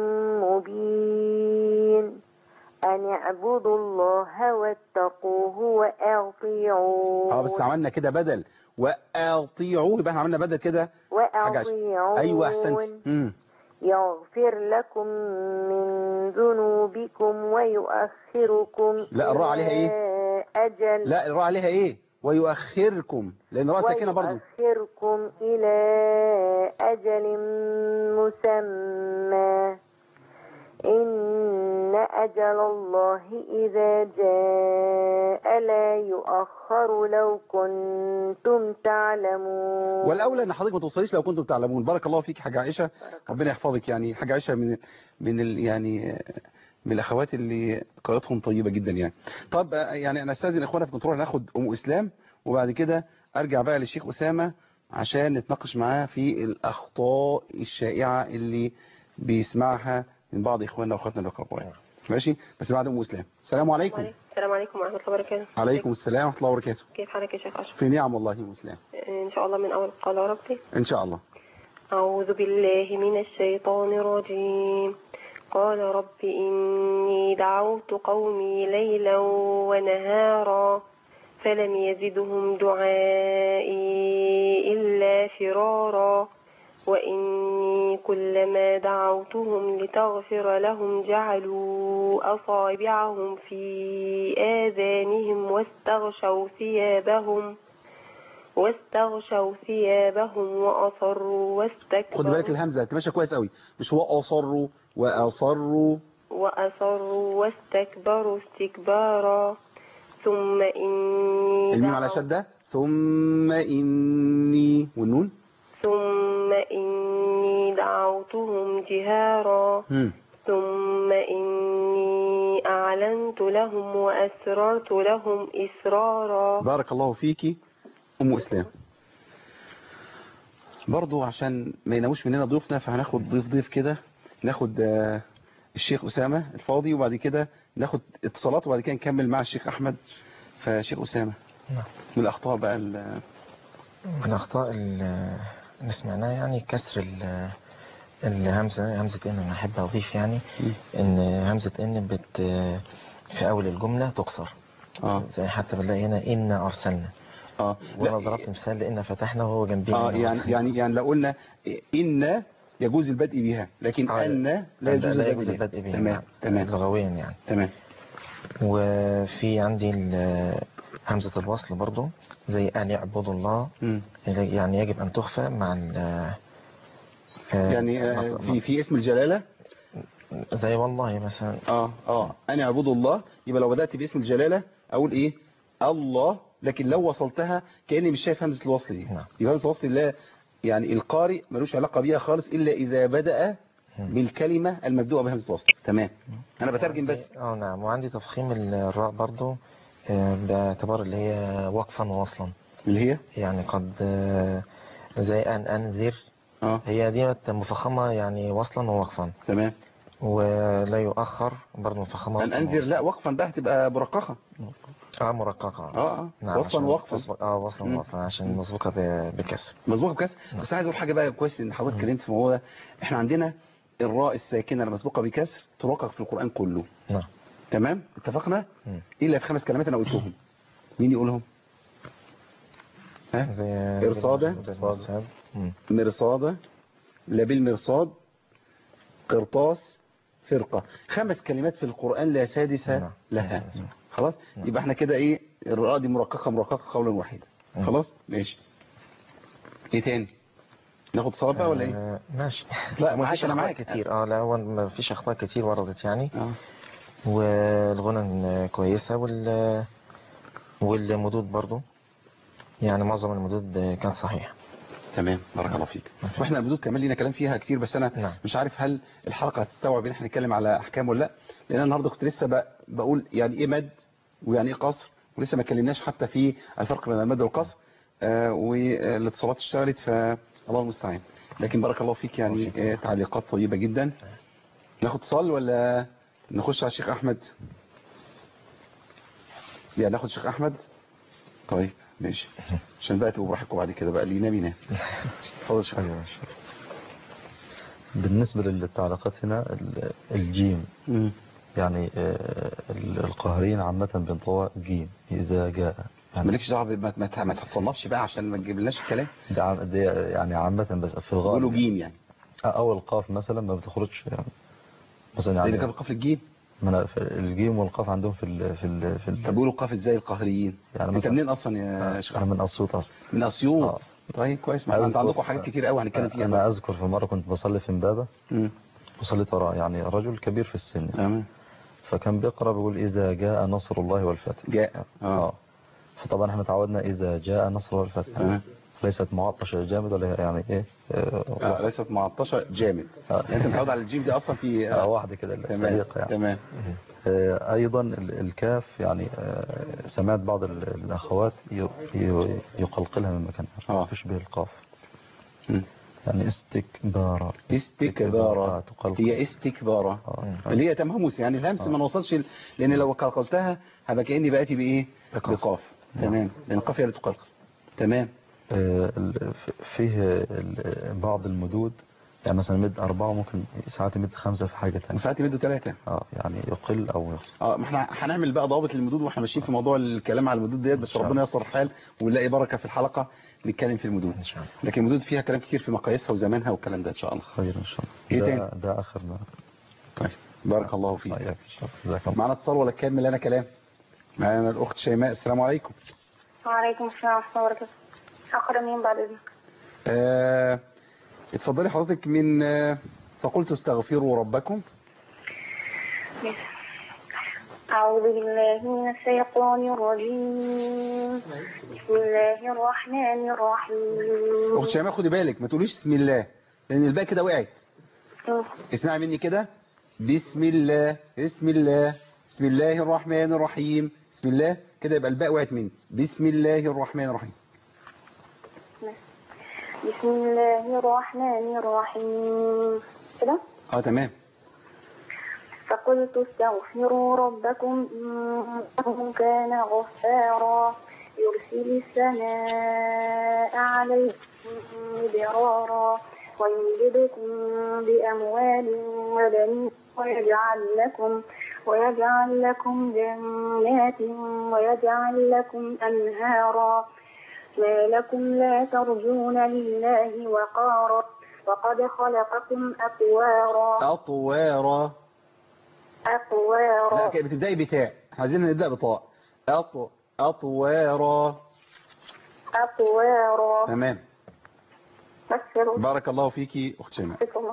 [SPEAKER 10] مبين أن اعبدوا الله واتقوه وأطيعون
[SPEAKER 2] اه بس عملنا كده بدل واطيعوا يبقى احنا عملنا بدل كده حاجة عش-
[SPEAKER 10] وأطيعون
[SPEAKER 2] ايوه احسنت امم
[SPEAKER 10] يغفر لكم من ذنوبكم ويؤخركم
[SPEAKER 2] لا، الراء عليها إيه؟
[SPEAKER 10] إلى أجل
[SPEAKER 2] لا الراء عليها ايه ويؤخركم لان الراء ساكنه برضه
[SPEAKER 10] ويؤخركم إلى أجل مسمى إن أجل الله إذا جاء لا يؤخر لو كنتم تعلمون
[SPEAKER 2] والاولى ان حضرتك ما توصليش لو كنتم تعلمون بارك الله فيك حاجه عائشه ربنا يحفظك يعني حاجه عائشه من من ال يعني من الاخوات اللي قراءتهم طيبه جدا يعني طب آه، يعني انا استاذن اخوانا في كنترول ناخد ام اسلام وبعد كده ارجع بقى للشيخ اسامه عشان نتناقش معاه في الاخطاء الشائعه اللي بيسمعها من بعض اخواننا واخواتنا اللي قراء ماشي بس بعد ام اسلام السلام عليكم
[SPEAKER 6] السلام عليكم ورحمة الله وبركاته
[SPEAKER 2] عليكم السلام ورحمه الله وبركاته
[SPEAKER 6] كيف حالك يا شيخ أشرف
[SPEAKER 2] في نعم والله ام اسلام
[SPEAKER 6] إن شاء الله من أول قال ربي
[SPEAKER 2] ان شاء الله
[SPEAKER 6] أعوذ بالله من الشيطان الرجيم قال رب إني دعوت قومي ليلا ونهارا فلم يزدهم دعائي إلا فرارا وإني كلما دعوتهم لتغفر لهم جعلوا أصابعهم في آذانهم واستغشوا ثيابهم واستغشوا ثيابهم وأصروا واستكبروا
[SPEAKER 2] خد بالك الهمزه تمشي كويس قوي مش هو اصروا واصروا
[SPEAKER 6] وأصروا واستكبروا استكبارا ثم إني
[SPEAKER 2] الميم على
[SPEAKER 6] دعو-
[SPEAKER 2] شده ثم اني والنون
[SPEAKER 6] ثم إني دعوتهم جهارا
[SPEAKER 2] هم.
[SPEAKER 6] ثم إني أعلنت لهم وأسررت لهم إسرارا
[SPEAKER 2] بارك الله فيكي ام اسلام برضو عشان ما يناموش مننا ضيوفنا فهناخد ضيف ضيف كده ناخد آه، الشيخ اسامه الفاضي وبعد كده ناخد اتصالات وبعد كده نكمل مع الشيخ احمد فشيخ اسامه
[SPEAKER 11] نعم.
[SPEAKER 2] من الاخطاء بقى ال-
[SPEAKER 11] من أخطاء ال- اللي سمعناها يعني كسر ال- الهمزة همزة إن أنا أحب أضيف يعني إن همزة إن بت في أول الجملة تكسر
[SPEAKER 2] اه
[SPEAKER 11] زي حتى بنلاقي هنا إن أرسلنا
[SPEAKER 2] اه
[SPEAKER 11] وأنا ضربت مثال لإن فتحنا وهو جنبي
[SPEAKER 2] اه
[SPEAKER 11] إن
[SPEAKER 2] يعني
[SPEAKER 11] أرسلنا.
[SPEAKER 2] يعني يعني لو قلنا ان يجوز البدء بها لكن
[SPEAKER 11] آه،
[SPEAKER 2] ان لا
[SPEAKER 11] لا
[SPEAKER 2] يجوز
[SPEAKER 11] لا
[SPEAKER 2] البدء
[SPEAKER 11] يجوز
[SPEAKER 2] بها
[SPEAKER 11] البدء بها
[SPEAKER 2] تمام
[SPEAKER 11] نعم.
[SPEAKER 2] تمام
[SPEAKER 11] لغويا يعني
[SPEAKER 2] تمام
[SPEAKER 11] وفي عندي ال- همزة الوصل برضو زي أن يعبدوا الله
[SPEAKER 2] مم.
[SPEAKER 11] يعني يجب أن تخفى مع ال آه،
[SPEAKER 2] يعني آه،
[SPEAKER 11] مق-
[SPEAKER 2] في في اسم الجلاله
[SPEAKER 11] زي والله مثلا
[SPEAKER 2] اه اه انا اعبد الله يبقى لو بدات باسم الجلاله اقول ايه الله لكن لو وصلتها كاني مش شايف همزه الوصل دي
[SPEAKER 11] نعم.
[SPEAKER 2] يبقى همزه الوصل لا يعني القارئ ملوش علاقه بيها خالص الا اذا بدا بالكلمه المبدوءه بهمزه الوصل تمام انا بترجم بس
[SPEAKER 11] اه نعم وعندي تفخيم الراء برضو آه، باعتبار اللي هي وقفا ووصلا
[SPEAKER 2] اللي هي
[SPEAKER 11] يعني قد آه، زي أن أنذر
[SPEAKER 2] اه
[SPEAKER 11] هي دي مفخمة يعني وصلا ووقفا
[SPEAKER 2] تمام
[SPEAKER 11] ولا يؤخر برضو مفخمة
[SPEAKER 2] ان
[SPEAKER 11] وقفاً
[SPEAKER 2] انذر
[SPEAKER 11] ووصلاً.
[SPEAKER 2] لا وقفا بقى هتبقى مرققه
[SPEAKER 11] اه مرققة
[SPEAKER 2] اه اه
[SPEAKER 11] نعم
[SPEAKER 2] وصلا
[SPEAKER 11] عشان
[SPEAKER 2] ووقفا
[SPEAKER 11] تسبق- اه وصلا
[SPEAKER 2] مم.
[SPEAKER 11] ووقفا عشان مسبوقة ب- بكسر
[SPEAKER 2] مسبوقه بكسر بس انا عايز اقول حاجه بقى كويس ان حضرتك اتكلمت في الموضوع ده احنا عندنا الراء الساكنه المسبوقه بكسر ترقق في القران كله
[SPEAKER 11] نعم
[SPEAKER 2] تمام اتفقنا
[SPEAKER 11] مم.
[SPEAKER 2] الا في خمس كلمات انا قلتهم مين يقولهم ها
[SPEAKER 11] زي-
[SPEAKER 2] إرصادة.
[SPEAKER 11] إرصاد. مم.
[SPEAKER 2] مرصادة لابل مرصاد قرطاس فرقة خمس كلمات في القرآن لا سادس
[SPEAKER 11] نعم.
[SPEAKER 2] لها
[SPEAKER 11] نعم.
[SPEAKER 2] خلاص
[SPEAKER 11] نعم.
[SPEAKER 2] يبقى احنا كده ايه الراء دي مرققة مرققة قولا واحدا
[SPEAKER 11] نعم.
[SPEAKER 2] خلاص ماشي ايه تاني ناخد صلاة بقى ولا ايه
[SPEAKER 11] آه، ماشي
[SPEAKER 2] لا
[SPEAKER 11] ما
[SPEAKER 2] معاك
[SPEAKER 11] فيش
[SPEAKER 2] انا
[SPEAKER 11] اخطاء
[SPEAKER 2] معاك
[SPEAKER 11] كتير اه لا هو ما فيش اخطاء كتير وردت يعني
[SPEAKER 2] اه
[SPEAKER 11] والغنى كويسة وال والمدود برضو يعني معظم المدود كان صحيح
[SPEAKER 2] تمام بارك الله فيك واحنا الردود كمان لينا كلام فيها كتير بس انا
[SPEAKER 11] نعم.
[SPEAKER 2] مش عارف هل الحلقه هتستوعب ان احنا نتكلم على احكام ولا لا لان انا النهارده كنت لسه ب- بقول يعني ايه مد ويعني ايه قصر ولسه ما اتكلمناش حتى في الفرق بين المد والقصر آه، والاتصالات اشتغلت فالله المستعان لكن بارك الله فيك يعني آه، تعليقات طيبة جدا ناخد اتصال ولا نخش على الشيخ احمد يعني ناخد الشيخ احمد طيب ماشي عشان بقى تبقوا براحتكم بعد كده بقى اللي ينام ينام اتفضل يا شيخ
[SPEAKER 4] أيوة بالنسبة للتعليقات هنا ال- الجيم
[SPEAKER 2] مم.
[SPEAKER 4] يعني آه، ال- القاهرين عامة بينطوى جيم إذا جاء يعني
[SPEAKER 2] مالكش دعوه ما ما ما تتصنفش بقى عشان ما تجيبلناش الكلام
[SPEAKER 4] ده عم- ده يعني عامة بس في الغالب
[SPEAKER 2] بيقولوا جيم يعني
[SPEAKER 4] أول قاف مثلا ما بتخرجش يعني مثلا
[SPEAKER 2] زي اللي
[SPEAKER 4] يعني
[SPEAKER 2] جاب القاف للجيم
[SPEAKER 4] ما أنا في الجيم والقاف عندهم في ال في ال في ال
[SPEAKER 2] طب بيقولوا القاف ازاي القاهريين
[SPEAKER 4] يعني
[SPEAKER 2] انت
[SPEAKER 4] مثلا
[SPEAKER 2] منين اصلا يا شيخ
[SPEAKER 4] أنا
[SPEAKER 2] احمد
[SPEAKER 4] من أسيوط أصلا
[SPEAKER 2] من اسيوط
[SPEAKER 4] آه.
[SPEAKER 2] طيب كويس ما انت
[SPEAKER 4] أذكر-
[SPEAKER 2] عندكم حاجات كتير قوي هنتكلم فيها
[SPEAKER 4] أنا أذكر في مرة كنت بصلي في امبابة
[SPEAKER 2] مم.
[SPEAKER 4] وصليت وراء يعني رجل كبير في السن
[SPEAKER 2] تمام
[SPEAKER 4] فكان بيقرأ بيقول إذا جاء نصر الله والفتح
[SPEAKER 2] جاء اه
[SPEAKER 4] اه فطبعا احنا تعودنا إذا جاء نصر الله والفتح
[SPEAKER 2] تمام
[SPEAKER 4] ليست معطشة جامد ولا يعني إيه آه،
[SPEAKER 2] آه،
[SPEAKER 4] وسط.
[SPEAKER 2] ليست معطشه جامد
[SPEAKER 4] آه.
[SPEAKER 2] يعني انت متعود على الجيم دي اصلا في
[SPEAKER 4] آه، واحدة كده
[SPEAKER 2] تمام
[SPEAKER 4] سليقة يعني
[SPEAKER 2] تمام
[SPEAKER 4] آه، أيضا ال- الكاف يعني آه، سمعت بعض ال- الأخوات ي- ي- يقلقلها من مكانها
[SPEAKER 2] آه.
[SPEAKER 4] تشبه القاف
[SPEAKER 2] مم.
[SPEAKER 4] يعني استكبارا
[SPEAKER 2] استكبارا
[SPEAKER 4] تقلقل
[SPEAKER 2] هي استكبارا
[SPEAKER 4] آه.
[SPEAKER 2] اللي هي تمهمس يعني الهمس
[SPEAKER 4] آه.
[SPEAKER 2] ما نوصلش ل- لان لو قلقلتها هبقى كاني بقيتي بايه
[SPEAKER 4] بقاف.
[SPEAKER 2] بقاف تمام لان القاف هي اللي تقلقل تمام
[SPEAKER 4] آه، ال- ف- فيه ال- بعض المدود يعني مثلا مد أربعة ممكن ساعات يمد خمسة في حاجة تانية
[SPEAKER 2] وساعات يمدوا ثلاثه
[SPEAKER 4] اه يعني يقل أو يقل
[SPEAKER 2] اه ما احنا هنعمل بقى ضوابط للمدود واحنا ماشيين في موضوع الكلام على المدود ديت بس
[SPEAKER 4] شاء
[SPEAKER 2] ربنا ييسر الحال ونلاقي بركه في الحلقه نتكلم في المدود
[SPEAKER 4] إن شاء الله
[SPEAKER 2] لكن المدود فيها كلام كتير في مقاييسها وزمانها والكلام ده ان شاء الله
[SPEAKER 4] خير إن شاء
[SPEAKER 2] إيه
[SPEAKER 4] الله ده,
[SPEAKER 2] تاني؟
[SPEAKER 4] ده آخر ما
[SPEAKER 2] طيب بارك الله فيك
[SPEAKER 4] طيب إن شاء الله جزاك الله
[SPEAKER 2] معانا اتصال ولا كمل انا كلام معانا الاخت شيماء السلام عليكم
[SPEAKER 5] وعليكم السلام ورحمة الله وبركاته أقرأ مين بعد إذنك
[SPEAKER 2] آه، اتفضلي حضرتك من آه، فقلت استغفروا ربكم
[SPEAKER 5] أعوذ بالله من الشيطان الرجيم بسم الله الرحمن الرحيم
[SPEAKER 2] اخت شيماء خدي بالك ما تقوليش بسم الله لان الباء كده وقعت اسمعي مني كده بسم الله بسم الله بسم الله الرحمن الرحيم بسم الله كده يبقى الباء وقعت مني بسم الله الرحمن الرحيم
[SPEAKER 5] بسم الله الرحمن الرحيم كده
[SPEAKER 2] اه تمام
[SPEAKER 5] فقلت استغفروا ربكم إنه كان غفارا يرسل السماء عليكم مدرارا ويمددكم بأموال وبنين ويجعل لكم ويجعل لكم جنات ويجعل لكم أنهارا ما لكم لا ترجون لله وقارا وقد خلقكم أطوارا
[SPEAKER 2] اطوارا لا
[SPEAKER 5] أطوارا
[SPEAKER 2] كده بتبداي بتاء عايزين نبدا بطاء أط... اطوارا
[SPEAKER 5] أطوارا
[SPEAKER 2] تمام
[SPEAKER 5] بس
[SPEAKER 2] بارك الله فيكي اخت شيماء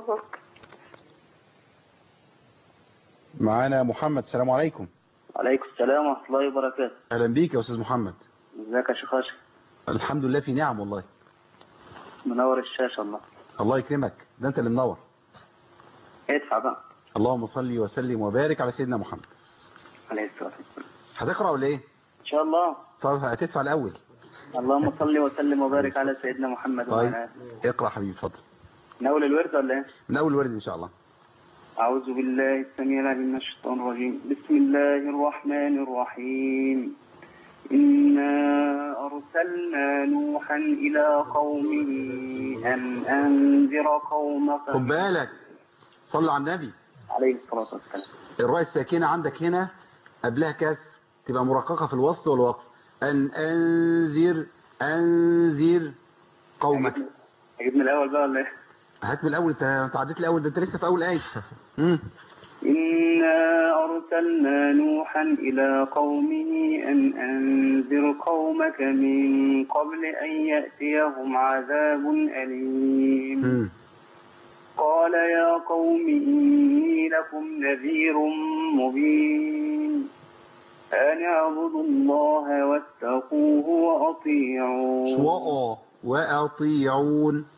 [SPEAKER 2] معانا محمد السلام عليكم
[SPEAKER 12] عليكم السلام ورحمة الله وبركاته
[SPEAKER 2] اهلا بيك يا استاذ محمد
[SPEAKER 12] ازيك يا شيخ هاشم
[SPEAKER 2] الحمد لله في نعم والله
[SPEAKER 12] منور الشاشة الله
[SPEAKER 2] الله يكرمك ده انت اللي منور
[SPEAKER 12] ادفع بقى
[SPEAKER 2] اللهم صل وسلم وبارك على سيدنا محمد
[SPEAKER 12] عليه الصلاة والسلام
[SPEAKER 2] هتقرا ولا ايه
[SPEAKER 12] ان شاء الله
[SPEAKER 2] طب هتدفع الاول
[SPEAKER 12] اللهم صل وسلم وبارك على سيدنا محمد
[SPEAKER 2] طيب
[SPEAKER 12] وعلى آله
[SPEAKER 2] اقرا حبيبي اتفضل
[SPEAKER 12] من أول الورد ولا ايه
[SPEAKER 2] من اول ورد ان شاء الله
[SPEAKER 12] أعوذ بالله السميع العليم من الشيطان الرجيم بسم الله الرحمن الرحيم إنا أرسلنا نوحا إلى قومه أن أنذر قومك
[SPEAKER 2] خد بالك صلوا على النبي
[SPEAKER 12] عليه الصلاة والسلام
[SPEAKER 2] الراء الساكنه عندك هنا قبلها كسر تبقى مرققه في الوسط والوقف ان انذر انذر قومك
[SPEAKER 12] أجيب من الأول بقى ولا ايه
[SPEAKER 2] هات من الاول انت انت عديت الاول ده انت لسه في اول ايه امم
[SPEAKER 12] إنا أرسلنا نوحا إلى قومه أن أنذر قومك من قبل أن يأتيهم عذاب أليم
[SPEAKER 2] امم
[SPEAKER 12] قال يا قوم إني لكم نذير مبين أن اعبدوا الله واتقوه وأطيعون
[SPEAKER 2] شواء واطيعون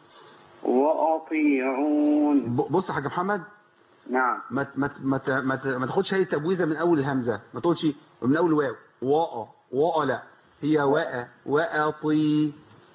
[SPEAKER 12] وأطيعون
[SPEAKER 2] ب- بص يا حاج محمد
[SPEAKER 12] نعم
[SPEAKER 2] ما ت- ما ت- ما ت- ما ت- ما تاخدش اي تبويزه من اول الهمزه ما تقولش من اول واو واء واء لا هي واء واطي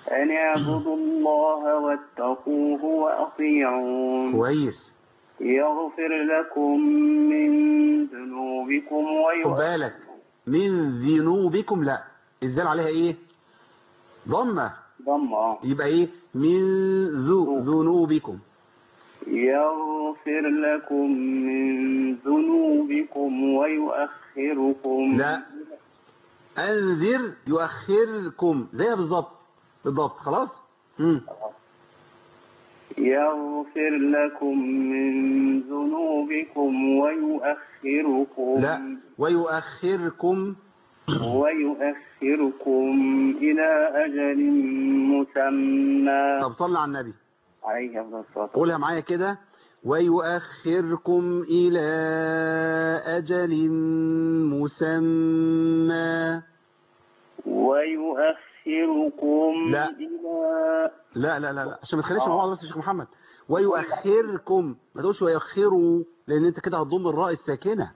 [SPEAKER 12] أن اعبدوا الله واتقوه وأطيعون
[SPEAKER 2] كويس
[SPEAKER 12] يغفر لكم من ذنوبكم
[SPEAKER 2] خد
[SPEAKER 12] ويؤخركم
[SPEAKER 2] بالك من ذنوبكم لا الذال عليها ايه ضمة
[SPEAKER 12] ضمة
[SPEAKER 2] يبقى ايه من ذو ذنوبكم
[SPEAKER 12] يغفر لكم من ذنوبكم ويؤخركم
[SPEAKER 2] لا انذر يؤخركم زيها بالظبط بالظبط خلاص مم.
[SPEAKER 12] يغفر لكم من ذنوبكم ويؤخركم
[SPEAKER 2] لا ويؤخركم
[SPEAKER 12] ويؤخركم إلى أجل مسمى
[SPEAKER 2] طب صلى على النبي
[SPEAKER 12] عليه أفضل الصلاة
[SPEAKER 2] قولها معايا كده ويؤخركم إلى أجل مسمى
[SPEAKER 12] ويؤخركم
[SPEAKER 2] لا.
[SPEAKER 12] إلى
[SPEAKER 2] لا لا لا لا عشان ما تخليش مع بعض بس يا شيخ محمد ويؤخركم ما تقولش ويؤخروا لان انت كده هتضم الراء الساكنه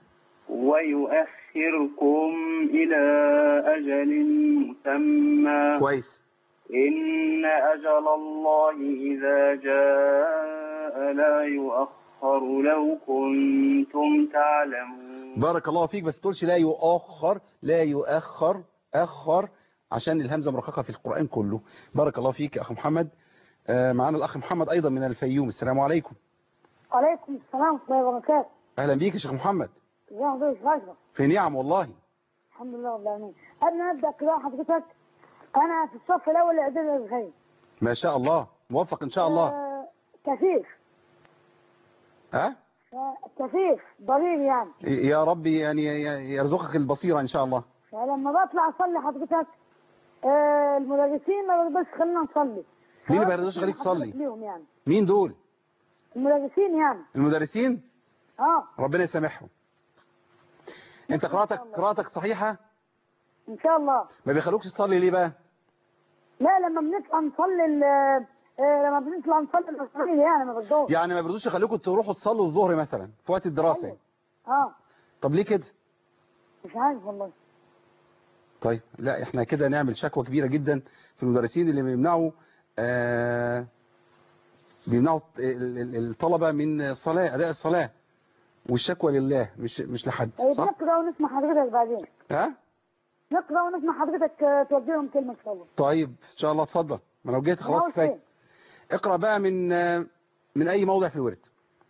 [SPEAKER 12] ويؤخركم إلى أجل مسمى
[SPEAKER 2] كويس
[SPEAKER 12] إن أجل الله إذا جاء لا يؤخر لو كنتم تعلمون
[SPEAKER 2] بارك الله فيك بس تقولش لا يؤخر لا يؤخر أخر عشان الهمزة مرققة في القرآن كله بارك الله فيك يا أخ محمد آه، معانا الأخ محمد أيضا من الفيوم السلام عليكم
[SPEAKER 8] عليكم السلام ورحمة الله وبركاته
[SPEAKER 2] أهلا بيك يا شيخ محمد
[SPEAKER 8] ازي حضرتك يا أشرف
[SPEAKER 2] في نعم والله
[SPEAKER 8] الحمد لله رب العالمين قبل ما ابدا قراءة حضرتك انا في الصف الاول الاعدادي الخير
[SPEAKER 2] ما شاء الله موفق إن شاء الله
[SPEAKER 8] آه كثيف
[SPEAKER 2] ها
[SPEAKER 8] آه، كثيف ضرير يعني
[SPEAKER 2] يا رب يعني يرزقك البصيرة إن شاء الله
[SPEAKER 8] فلما بطلع اصلي حضرتك آه المدرسين ما بيرضوش خلينا نصلي
[SPEAKER 2] مين اللي ما يرضوش يخليك تصلي
[SPEAKER 8] ليهم يعني
[SPEAKER 2] مين دول
[SPEAKER 8] المدرسين يعني
[SPEAKER 2] المدرسين
[SPEAKER 8] اه
[SPEAKER 2] ربنا يسامحهم انت قراءتك قراءتك صحيحة
[SPEAKER 8] ان شاء الله
[SPEAKER 2] ما بيخلوكش تصلي ليه بقى
[SPEAKER 8] لا لما بنطلع نصلي ال- آه لما بنطلع نصلي المصلين يعني ما بتدور
[SPEAKER 2] يعني ما بيرضوش يخليكم تروحوا تصلوا الظهر مثلا في وقت الدراسة يعني.
[SPEAKER 8] اه
[SPEAKER 2] طب ليه كده
[SPEAKER 8] مش عارف والله
[SPEAKER 2] طيب لا احنا كده نعمل شكوى كبيرة جدا في المدرسين اللي بيمنعوا آه بيمنعوا ال- ال- الطلبة من الصلاة أداء الصلاة والشكوى لله مش مش لحد
[SPEAKER 8] طيب
[SPEAKER 2] صح؟
[SPEAKER 8] نقرا ونسمع حضرتك بعدين
[SPEAKER 2] ها؟
[SPEAKER 8] نقرا ونسمع حضرتك آه، توجه لهم كلمه ان شاء الله
[SPEAKER 2] طيب ان شاء الله اتفضل ما لو جيت خلاص
[SPEAKER 8] أنا
[SPEAKER 2] كفايه
[SPEAKER 8] قلت
[SPEAKER 2] اقرا بقى من آه، من اي موضع في الورد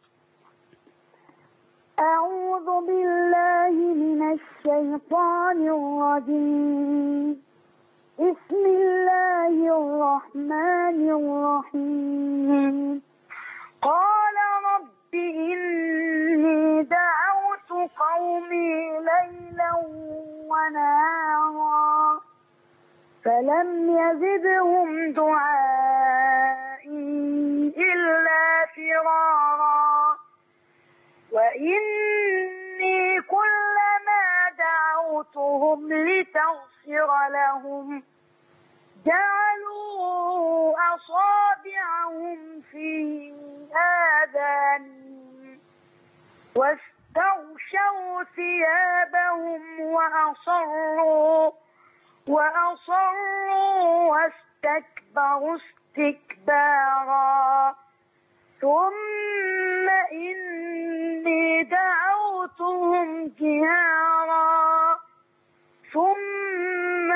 [SPEAKER 8] أعوذ بالله من الشيطان الرجيم بسم الله الرحمن الرحيم قال رب إني دعوت قومي ليلا ونهارا فلم يزدهم دعائي إلا فرارا وإني كلما دعوتهم لتغفر لهم جعلوا أصابعهم في آذانهم واستغشوا ثيابهم وأصروا وأصروا واستكبروا استكبارا ثم إني دعوتهم جهارا ثم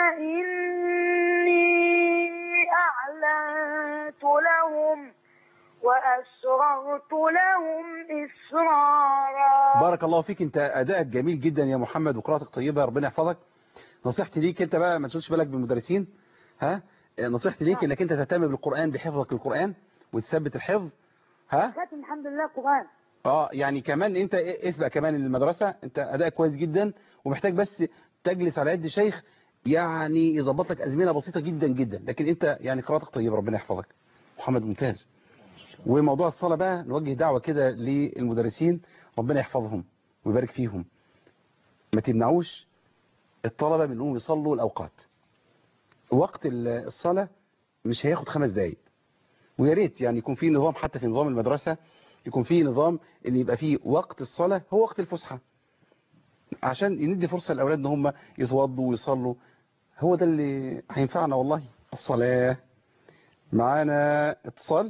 [SPEAKER 8] إني أعلنت لهم وأسررت لهم إسرارا
[SPEAKER 2] بارك الله فيك انت ادائك جميل جدا يا محمد وقراءتك طيبه ربنا يحفظك نصيحتي ليك انت بقى ما تشغلش بالك بالمدرسين ها آه، نصيحتي ليك انك انت تهتم بالقران بحفظك للقران وتثبت الحفظ ها
[SPEAKER 8] ختم الحمد لله قرآن
[SPEAKER 2] اه يعني كمان انت اسبق كمان المدرسة انت ادائك كويس جدا ومحتاج بس تجلس على يد شيخ يعني يظبط لك ازمنة بسيطة جدا جدا لكن انت يعني قراءتك طيبة ربنا يحفظك محمد ممتاز وموضوع الصلاة بقى نوجه دعوة كده للمدرسين ربنا يحفظهم ويبارك فيهم ما تمنعوش الطلبة من انهم يصلوا الاوقات وقت الصلاة مش هياخد خمس دقايق ويا ريت يعني يكون في نظام حتى في نظام المدرسة يكون في نظام ان يبقى في وقت الصلاة هو وقت الفسحة عشان ندي فرصة للأولاد ان هم يتوضوا ويصلوا هو ده اللي هينفعنا والله الصلاة معانا اتصال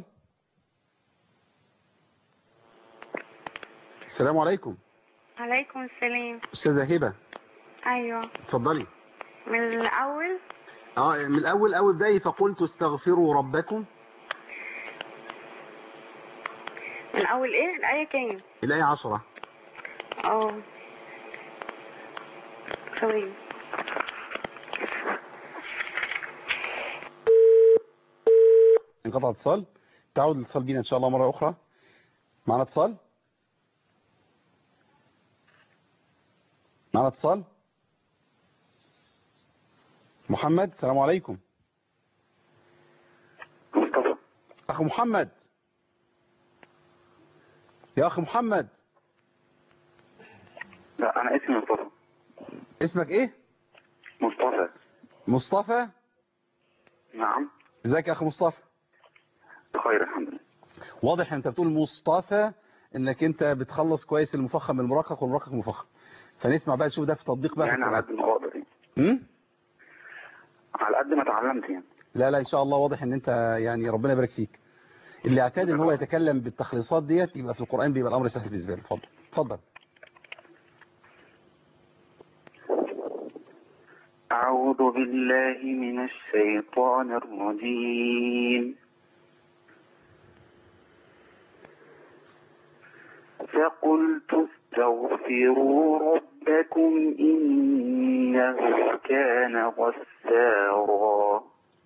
[SPEAKER 2] السلام عليكم
[SPEAKER 13] عليكم السلام
[SPEAKER 2] استاذه هبه
[SPEAKER 13] ايوه
[SPEAKER 2] اتفضلي
[SPEAKER 13] من الاول
[SPEAKER 2] اه من الاول قوي ابداي فقلت استغفروا ربكم
[SPEAKER 13] من اول ايه الايه كام
[SPEAKER 2] الايه 10
[SPEAKER 13] اه ثواني
[SPEAKER 2] انقطع اتصال تعود الاتصال بينا ان شاء الله مره اخرى معنا اتصال معنا اتصال محمد السلام عليكم
[SPEAKER 12] مصطفى
[SPEAKER 2] اخ محمد يا اخ محمد
[SPEAKER 12] لا انا اسمي مصطفى
[SPEAKER 2] اسمك ايه
[SPEAKER 12] مصطفى
[SPEAKER 2] مصطفى
[SPEAKER 12] نعم
[SPEAKER 2] ازيك يا اخ مصطفى
[SPEAKER 12] بخير الحمد لله
[SPEAKER 2] واضح انت بتقول مصطفى انك انت بتخلص كويس المفخم المرقق والمرقق المفخم فنسمع بقى نشوف ده في تطبيق بقى في
[SPEAKER 12] يعني على
[SPEAKER 2] القرآن.
[SPEAKER 12] قد ما اقدر يعني
[SPEAKER 2] امم
[SPEAKER 12] على قد ما اتعلمت يعني
[SPEAKER 2] لا لا ان شاء الله واضح ان انت يعني ربنا يبارك فيك اللي اعتاد ان هو يتكلم بالتخليصات ديت يبقى في القرآن بيبقى الامر سهل بالنسبه له اتفضل اتفضل
[SPEAKER 12] أعوذ بالله من الشيطان الرجيم فقلت استغفروا ربكم إنه كان غفارا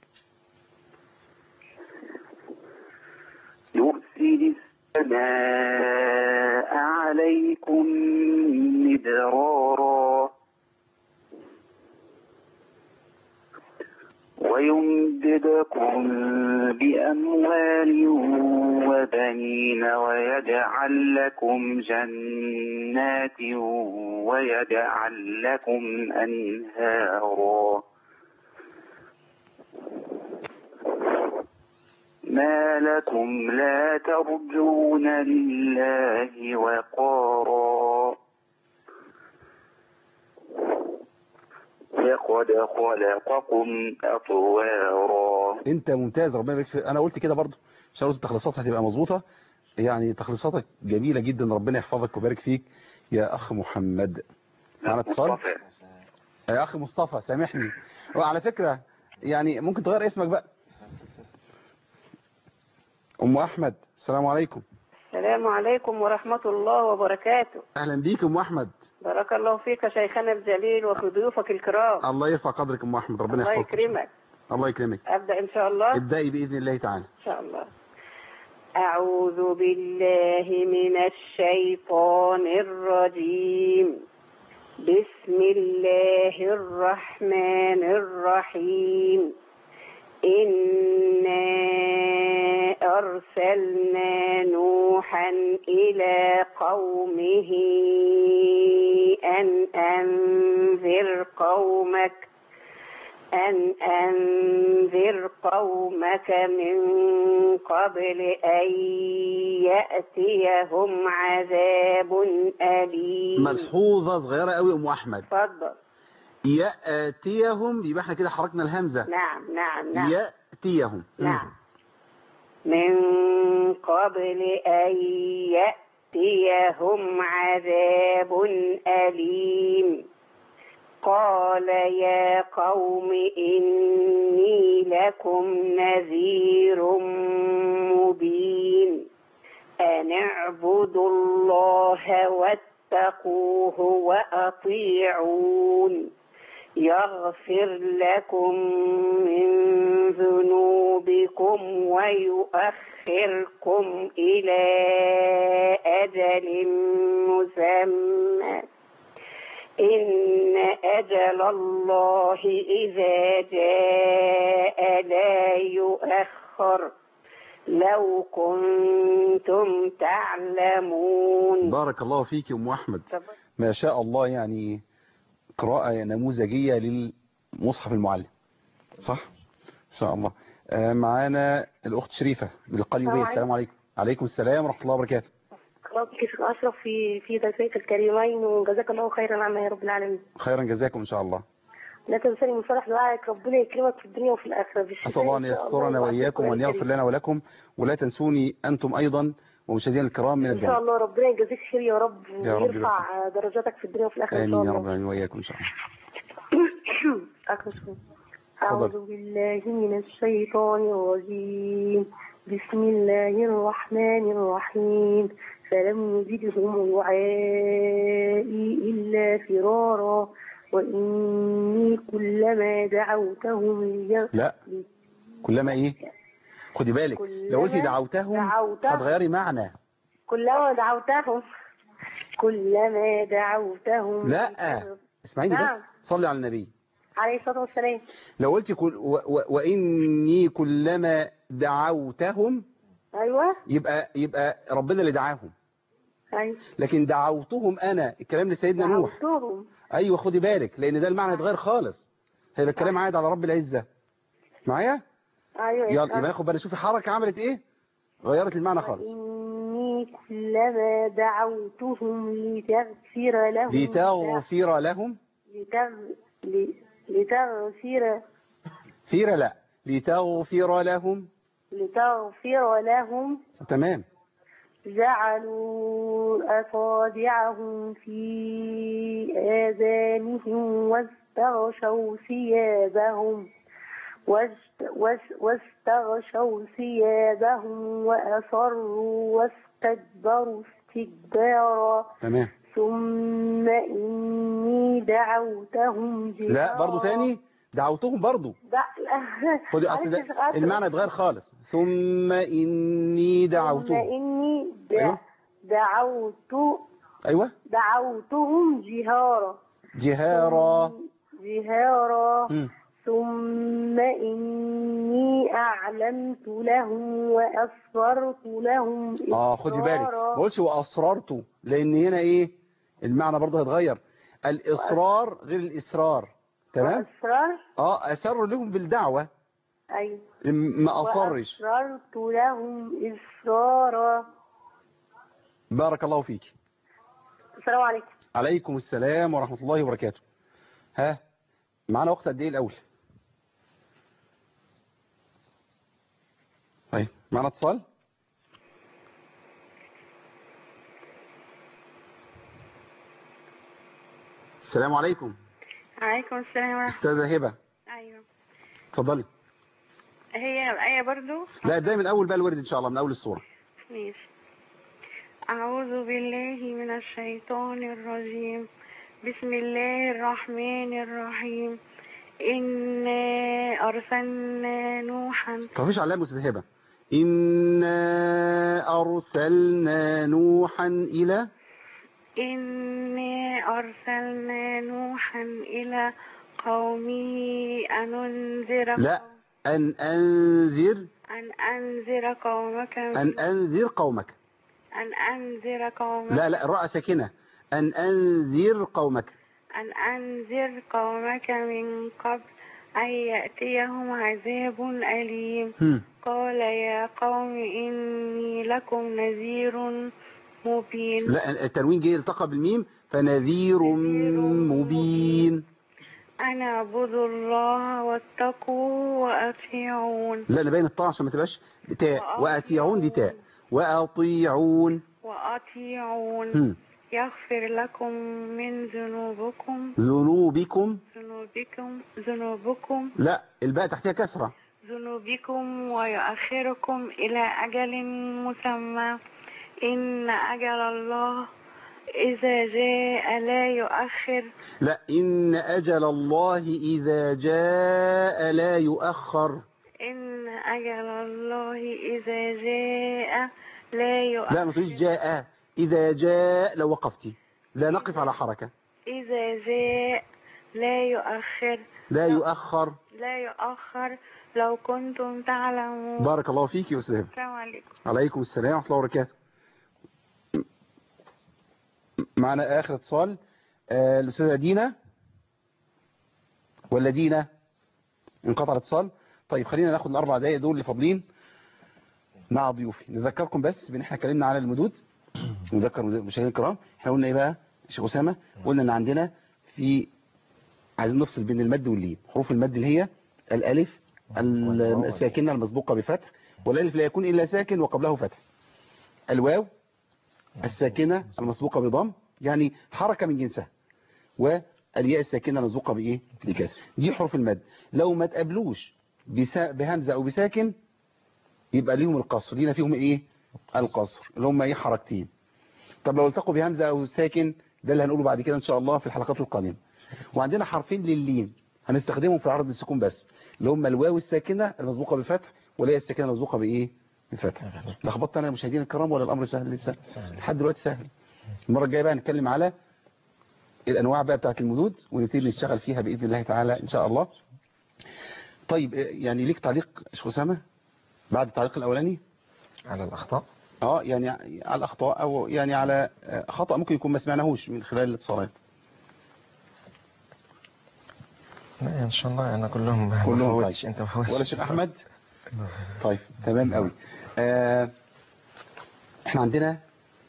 [SPEAKER 12] يرسل السماء عليكم مدرارا ويمددكم بأموال وبنين ويجعل لكم جنات ويجعل لكم أنهارا ما لكم لا ترجون لله وقارا لقد خلقكم أطوارا
[SPEAKER 2] انت ممتاز ربنا يبارك فيك انا قلت كده برضو ان شاء الله التخليصات هتبقى مظبوطه يعني تخليصاتك جميله جدا ربنا يحفظك ويبارك فيك يا اخ محمد معنا اتصال يا اخ مصطفى سامحني وعلى فكره يعني ممكن تغير اسمك بقى ام احمد السلام عليكم
[SPEAKER 14] السلام عليكم ورحمة الله وبركاته
[SPEAKER 2] اهلا بيك ام احمد
[SPEAKER 14] بارك الله فيك يا شيخنا الجليل وفي ضيوفك الكرام
[SPEAKER 2] الله يرفع قدرك ام احمد ربنا
[SPEAKER 14] الله
[SPEAKER 2] يحفظك
[SPEAKER 14] يكرمك
[SPEAKER 2] الله يكرمك
[SPEAKER 14] أبدأ إن شاء الله
[SPEAKER 2] ابدأي باذن الله تعالى
[SPEAKER 14] إن شاء الله أعوذ بالله من الشيطان الرجيم بسم الله الرحمن الرحيم إنا أرسلنا نوحا إلى قومه أن أنذر قومك أن أنذر قومك من قبل أن يأتيهم عذاب أليم
[SPEAKER 2] ملحوظه صغيره قوي ام احمد
[SPEAKER 14] اتفضل
[SPEAKER 2] ياتيهم يبقى احنا كده حركنا الهمزه
[SPEAKER 14] نعم نعم نعم
[SPEAKER 2] ياتيهم
[SPEAKER 14] نعم من قبل أن يأتيهم عذاب أليم قال يا قوم إني لكم نذير مبين أن اعبدوا الله واتقوه وأطيعون يغفر لكم من ذنوبكم ويؤخركم إلى أجل مسمى إن أجل الله إذا جاء لا يؤخر لو كنتم تعلمون
[SPEAKER 2] بارك الله فيك يا ام احمد ما شاء الله يعني قراءة نموذجية للمصحف المعلم صح ان شاء الله آه، معانا الاخت شريفة من القليوبية
[SPEAKER 15] السلام
[SPEAKER 2] السلام عليكم عليكم السلام ورحمة الله وبركاته
[SPEAKER 15] قرأت كيف أشرف في في ضيفيك الكريمين وجزاك الله خيرا عما يا رب العالمين
[SPEAKER 2] خيرا جزاكم ان شاء الله
[SPEAKER 15] لا تنساني من فرح دعائك ربنا يكرمك في الدنيا وفي الآخرة بالشفاء
[SPEAKER 2] أسأل الله أن
[SPEAKER 15] إن شاء
[SPEAKER 2] يسترنا
[SPEAKER 15] وبعد
[SPEAKER 2] وإياكم
[SPEAKER 15] القرآن
[SPEAKER 2] وأن يغفر
[SPEAKER 15] الكريم.
[SPEAKER 2] لنا ولكم ولا تنسوني أنتم أيضا ومشاهدينا الكرام من
[SPEAKER 15] إن شاء
[SPEAKER 2] الدعاء
[SPEAKER 15] الله ربنا يجازيك خير يا رب
[SPEAKER 2] يا رب
[SPEAKER 15] ويرفع درجاتك في الدنيا وفي الآخرة إن شاء
[SPEAKER 2] آمين يا
[SPEAKER 15] الله
[SPEAKER 2] رب العالمين وإياكم إن شاء الله
[SPEAKER 15] أكرم أعوذ بالله من الشيطان الرجيم بسم الله الرحمن الرحيم فلم يزدهم دعائي إلا فرارا وإني كلما دعوتهم لي-
[SPEAKER 2] لا كلما إيه خدي بالك لو قلتي
[SPEAKER 15] كلما
[SPEAKER 2] دعوتهم
[SPEAKER 15] دعوتهم.
[SPEAKER 2] هتغيري معنى
[SPEAKER 15] كلما دعوتهم كلما دعوتهم
[SPEAKER 2] لا اسمعيني
[SPEAKER 15] نعم.
[SPEAKER 2] بس صلي على النبي
[SPEAKER 15] عليه الصلاة والسلام
[SPEAKER 2] لو قلتي كل و و وإني كلما دعوتهم
[SPEAKER 15] أيوة
[SPEAKER 2] يبقى يبقى ربنا اللي دعاهم
[SPEAKER 15] أيوة
[SPEAKER 2] لكن دعوتهم أنا الكلام لسيدنا نوح
[SPEAKER 15] دعوتهم
[SPEAKER 2] أيوة خدي بالك لأن ده المعنى اتغير خالص هيبقى الكلام عايد على رب العزة معايا
[SPEAKER 15] أيوة
[SPEAKER 2] يلا يبقى ناخد بالنا شوفي حركة عملت إيه غيرت المعنى خالص
[SPEAKER 15] إني كلما دعوتهم لتغفر لهم
[SPEAKER 2] لتغفر لهم
[SPEAKER 15] لتغ... ل- لتغفر
[SPEAKER 2] فير لا لتغفر لهم
[SPEAKER 15] لتغفر لهم
[SPEAKER 2] تمام
[SPEAKER 15] جعلوا أصابعهم في آذانهم واستغشوا ثيابهم واست- واس- واستغشوا ثيابهم وأصروا واستكبروا استكبارا
[SPEAKER 2] تمام
[SPEAKER 15] ثم إني دعوتهم جهارا
[SPEAKER 2] لا برضو تاني دعوتهم برضو
[SPEAKER 15] دع- لا.
[SPEAKER 2] خدي أصل
[SPEAKER 15] معلش
[SPEAKER 2] ده
[SPEAKER 15] يا أخي.
[SPEAKER 2] المعنى اتغير خالص ثم إني
[SPEAKER 15] ثم
[SPEAKER 2] دعوتهم
[SPEAKER 15] إني دع-
[SPEAKER 2] أيوة.
[SPEAKER 15] دعوت
[SPEAKER 2] أيوة
[SPEAKER 15] دعوتهم جهارا
[SPEAKER 2] جهارا
[SPEAKER 15] جهارا
[SPEAKER 2] مم.
[SPEAKER 15] ثم إني أعلمت لهم وأسررت لهم
[SPEAKER 2] اه خدي بالك ما
[SPEAKER 15] إسرارا.
[SPEAKER 2] قلتش واصررته لان هنا ايه المعنى برضه هيتغير الاصرار غير الاصرار تمام
[SPEAKER 15] وأسرر
[SPEAKER 2] اه اسروا لهم بالدعوه
[SPEAKER 15] أيوة
[SPEAKER 2] م- ما اصرش
[SPEAKER 15] وأسررت لهم إسرارا
[SPEAKER 2] بارك الله فيك
[SPEAKER 15] السلام عليكم
[SPEAKER 2] عليكم السلام ورحمه الله وبركاته ها معانا وقت قد ايه الاول طيب معانا اتصال السلام عليكم
[SPEAKER 13] عليكم السلام ورحمة
[SPEAKER 2] استاذه هبه
[SPEAKER 13] أيوة
[SPEAKER 2] اتفضلي
[SPEAKER 13] هي الآية برضو
[SPEAKER 2] لا ابداي من اول بقى الورد ان شاء الله من اول الصوره
[SPEAKER 13] ماشي أعوذ بالله من الشيطان الرجيم بسم الله الرحمن الرحيم إنا أرسلنا نوحا
[SPEAKER 2] طب مفيش علامه استاذ هبه انا ارسلنا نوحا الى
[SPEAKER 13] إنا أرسلنا نوحا إلى قومه أن أنذر
[SPEAKER 2] لا ان انذر
[SPEAKER 13] أن أنذر قومك من
[SPEAKER 2] ان انذر قومك
[SPEAKER 13] أن أنذر قومك
[SPEAKER 2] لا لا الراء ساكنه ان انذر قومك
[SPEAKER 13] أن أنذر قومك من قبل أن يأتيهم عذاب أليم
[SPEAKER 2] هم.
[SPEAKER 13] قال يا قوم إني لكم نذير مبين
[SPEAKER 2] لا التنوين جه التقى بالميم فنذير مبين
[SPEAKER 13] أنا اعبدوا الله واتقوا وأطيعون
[SPEAKER 2] لا نبين الطاعة عشان ما تبقاش تاء وأطيعون دي تاء وأطيعون
[SPEAKER 13] وأطيعون
[SPEAKER 2] هم.
[SPEAKER 13] يغفر لكم من ذنوبكم
[SPEAKER 2] ذنوبكم
[SPEAKER 13] ذنوبكم ذنوبكم
[SPEAKER 2] لا الباء تحتها كسرة
[SPEAKER 13] ذنوبكم ويؤخركم إلى أجل مسمى إن أجل الله إذا جاء لا يؤخر
[SPEAKER 2] لا إن أجل الله إذا جاء لا يؤخر
[SPEAKER 13] إن أجل الله إذا جاء لا يؤخر
[SPEAKER 2] لا ما تقوليش جاء إذا جاء لو وقفتي لا نقف على حركة
[SPEAKER 13] إذا جاء لا يؤخر
[SPEAKER 2] لا يؤخر
[SPEAKER 13] لا يؤخر لو كنتم تعلمون
[SPEAKER 2] بارك الله فيك يا أستاذ
[SPEAKER 13] السلام عليكم
[SPEAKER 2] عليكم السلام ورحمة الله وبركاته معنا آخر اتصال آه، الأستاذة دينا ولا دينا انقطع الاتصال طيب خلينا ناخد الأربع دقايق دول اللي فاضلين مع ضيوفي نذكركم بس بان احنا اتكلمنا على المدود نذكر مشاهدينا الكرام احنا قلنا ايه بقى يا شيخ اسامه قلنا ان عندنا في عايزين نفصل بين المد واللين حروف المد اللي هي الالف الساكنه المسبوقه بفتح والالف لا يكون الا ساكن وقبله فتح الواو الساكنه المسبوقه بضم يعني حركه من جنسها والياء الساكنه المسبوقه بايه بكسر دي حروف المد لو ما تقابلوش بسا... بهمزه او بساكن يبقى ليهم القصر لينا فيهم ايه القصر اللي هم ايه حركتين طب لو التقوا بهمزه او ساكن ده اللي هنقوله بعد كده ان شاء الله في الحلقات القادمه وعندنا حرفين لللين هنستخدمهم في العرض السكون بس اللي هم الواو الساكنه المسبوقه بفتح والياء الساكنه المسبوقه بايه بفتح لخبطت انا المشاهدين الكرام ولا الامر سهل لسه لحد دلوقتي سهل المره الجايه بقى نتكلم على الانواع بقى بتاعت المدود ونبتدي نشتغل فيها باذن الله تعالى ان شاء الله طيب يعني ليك تعليق شيخ اسامه بعد التعليق الاولاني
[SPEAKER 11] على الاخطاء
[SPEAKER 2] اه يعني على الاخطاء او يعني على خطا ممكن يكون ما سمعناهوش من خلال الاتصالات
[SPEAKER 11] لا ان شاء الله انا كلهم
[SPEAKER 2] كلهم
[SPEAKER 11] طيب. انت ما
[SPEAKER 2] ولا شيخ احمد طيب تمام قوي آه احنا عندنا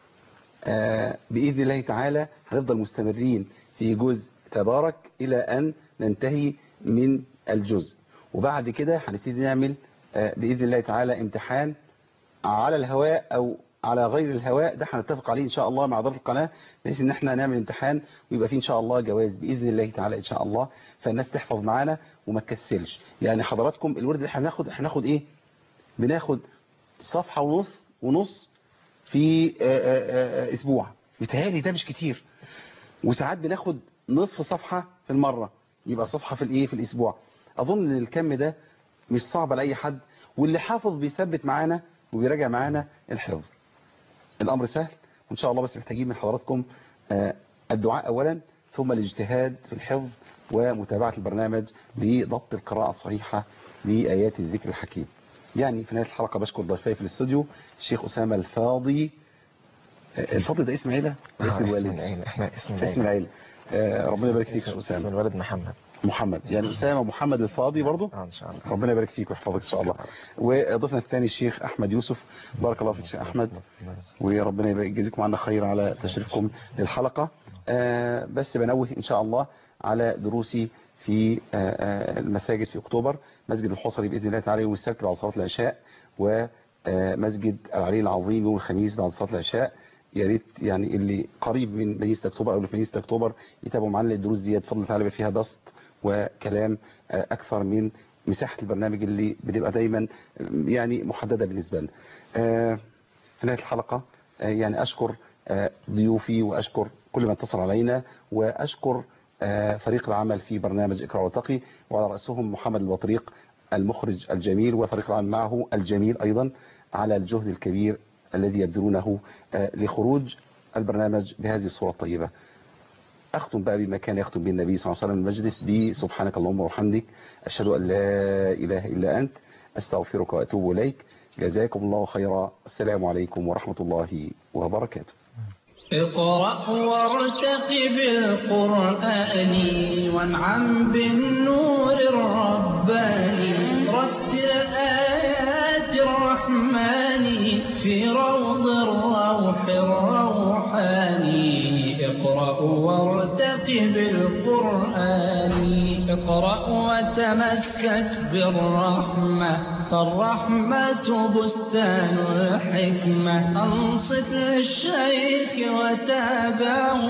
[SPEAKER 2] آه باذن الله تعالى هنفضل مستمرين في جزء تبارك الى ان ننتهي من الجزء وبعد كده هنبتدي نعمل آه باذن الله تعالى امتحان على الهواء او على غير الهواء ده هنتفق عليه ان شاء الله مع اداره القناه بحيث ان احنا نعمل امتحان ويبقى فيه ان شاء الله جوائز باذن الله تعالى ان شاء الله فالناس تحفظ معانا وما تكسلش يعني حضراتكم الورد اللي احنا هناخد احنا هناخد ايه بناخد صفحه ونص ونص في آآ آآ اسبوع بيتهيألي ده مش كتير وساعات بناخد نصف صفحه في المره يبقى صفحه في الايه في الاسبوع اظن ان الكم ده مش صعب لاي حد واللي حافظ بيثبت معانا وبيراجع معانا الحفظ الأمر سهل وإن شاء الله بس محتاجين من حضراتكم الدعاء أولا ثم الاجتهاد في الحفظ ومتابعة البرنامج لضبط القراءة الصحيحة لآيات الذكر الحكيم يعني في نهاية الحلقة بشكر ضيفي في الاستوديو الشيخ أسامة الفاضي الفاضي ده اسم عيلة اسم الوالد
[SPEAKER 11] احنا اسم العيلة
[SPEAKER 2] اسم العيلة ربنا يبارك فيك يا أسامة
[SPEAKER 11] اسم الولد محمد
[SPEAKER 2] محمد يعني أسامة محمد الفاضي برضو
[SPEAKER 11] اه ان شاء الله
[SPEAKER 2] ربنا يبارك فيك ويحفظك ان شاء الله وضيفنا الثاني الشيخ احمد يوسف بارك الله فيك شيخ احمد وربنا يجزيكم عنا خير على تشريفكم للحلقه آه بس بنوه ان شاء الله على دروسي في آه المساجد في اكتوبر مسجد الحصري باذن الله تعالى يوم السبت بعد صلاه العشاء ومسجد العلي العظيم يوم الخميس بعد صلاه العشاء يا ريت يعني اللي قريب من مدينه اكتوبر او اللي في مدينه اكتوبر يتابعوا معانا الدروس دي بفضل تعالى فيها بسط وكلام أكثر من مساحة البرنامج اللي بتبقى دايما يعني محددة بالنسبة لنا في نهاية الحلقة يعني أشكر ضيوفي وأشكر كل من اتصل علينا وأشكر فريق العمل في برنامج إقرأ وتقي وعلى رأسهم محمد البطريق المخرج الجميل وفريق العمل معه الجميل أيضا على الجهد الكبير الذي يبذلونه لخروج البرنامج بهذه الصورة الطيبة أختم بقى بما كان يختم به النبي صلى الله عليه وسلم المجلس بسبحانك اللهم وبحمدك أشهد أن لا إله إلا أنت أستغفرك وأتوب إليك جزاكم الله خيرا السلام عليكم ورحمة الله وبركاته
[SPEAKER 1] اقرأ وارتقب القرآن وانعم بالنور الرباني رتل آيات الرحمن في روض الروح الروحاني اقرأ وارتقب القرآن اقرأ وتمسك بالرحمة فالرحمة بستان الحكمة أنصت للشيخ وتابعه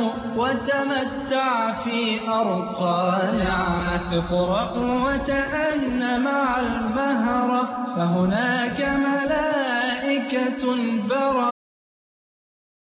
[SPEAKER 1] وتمتع في أرقى نعمة اقرأ وتأن مع المهرة فهناك ملائكة برأ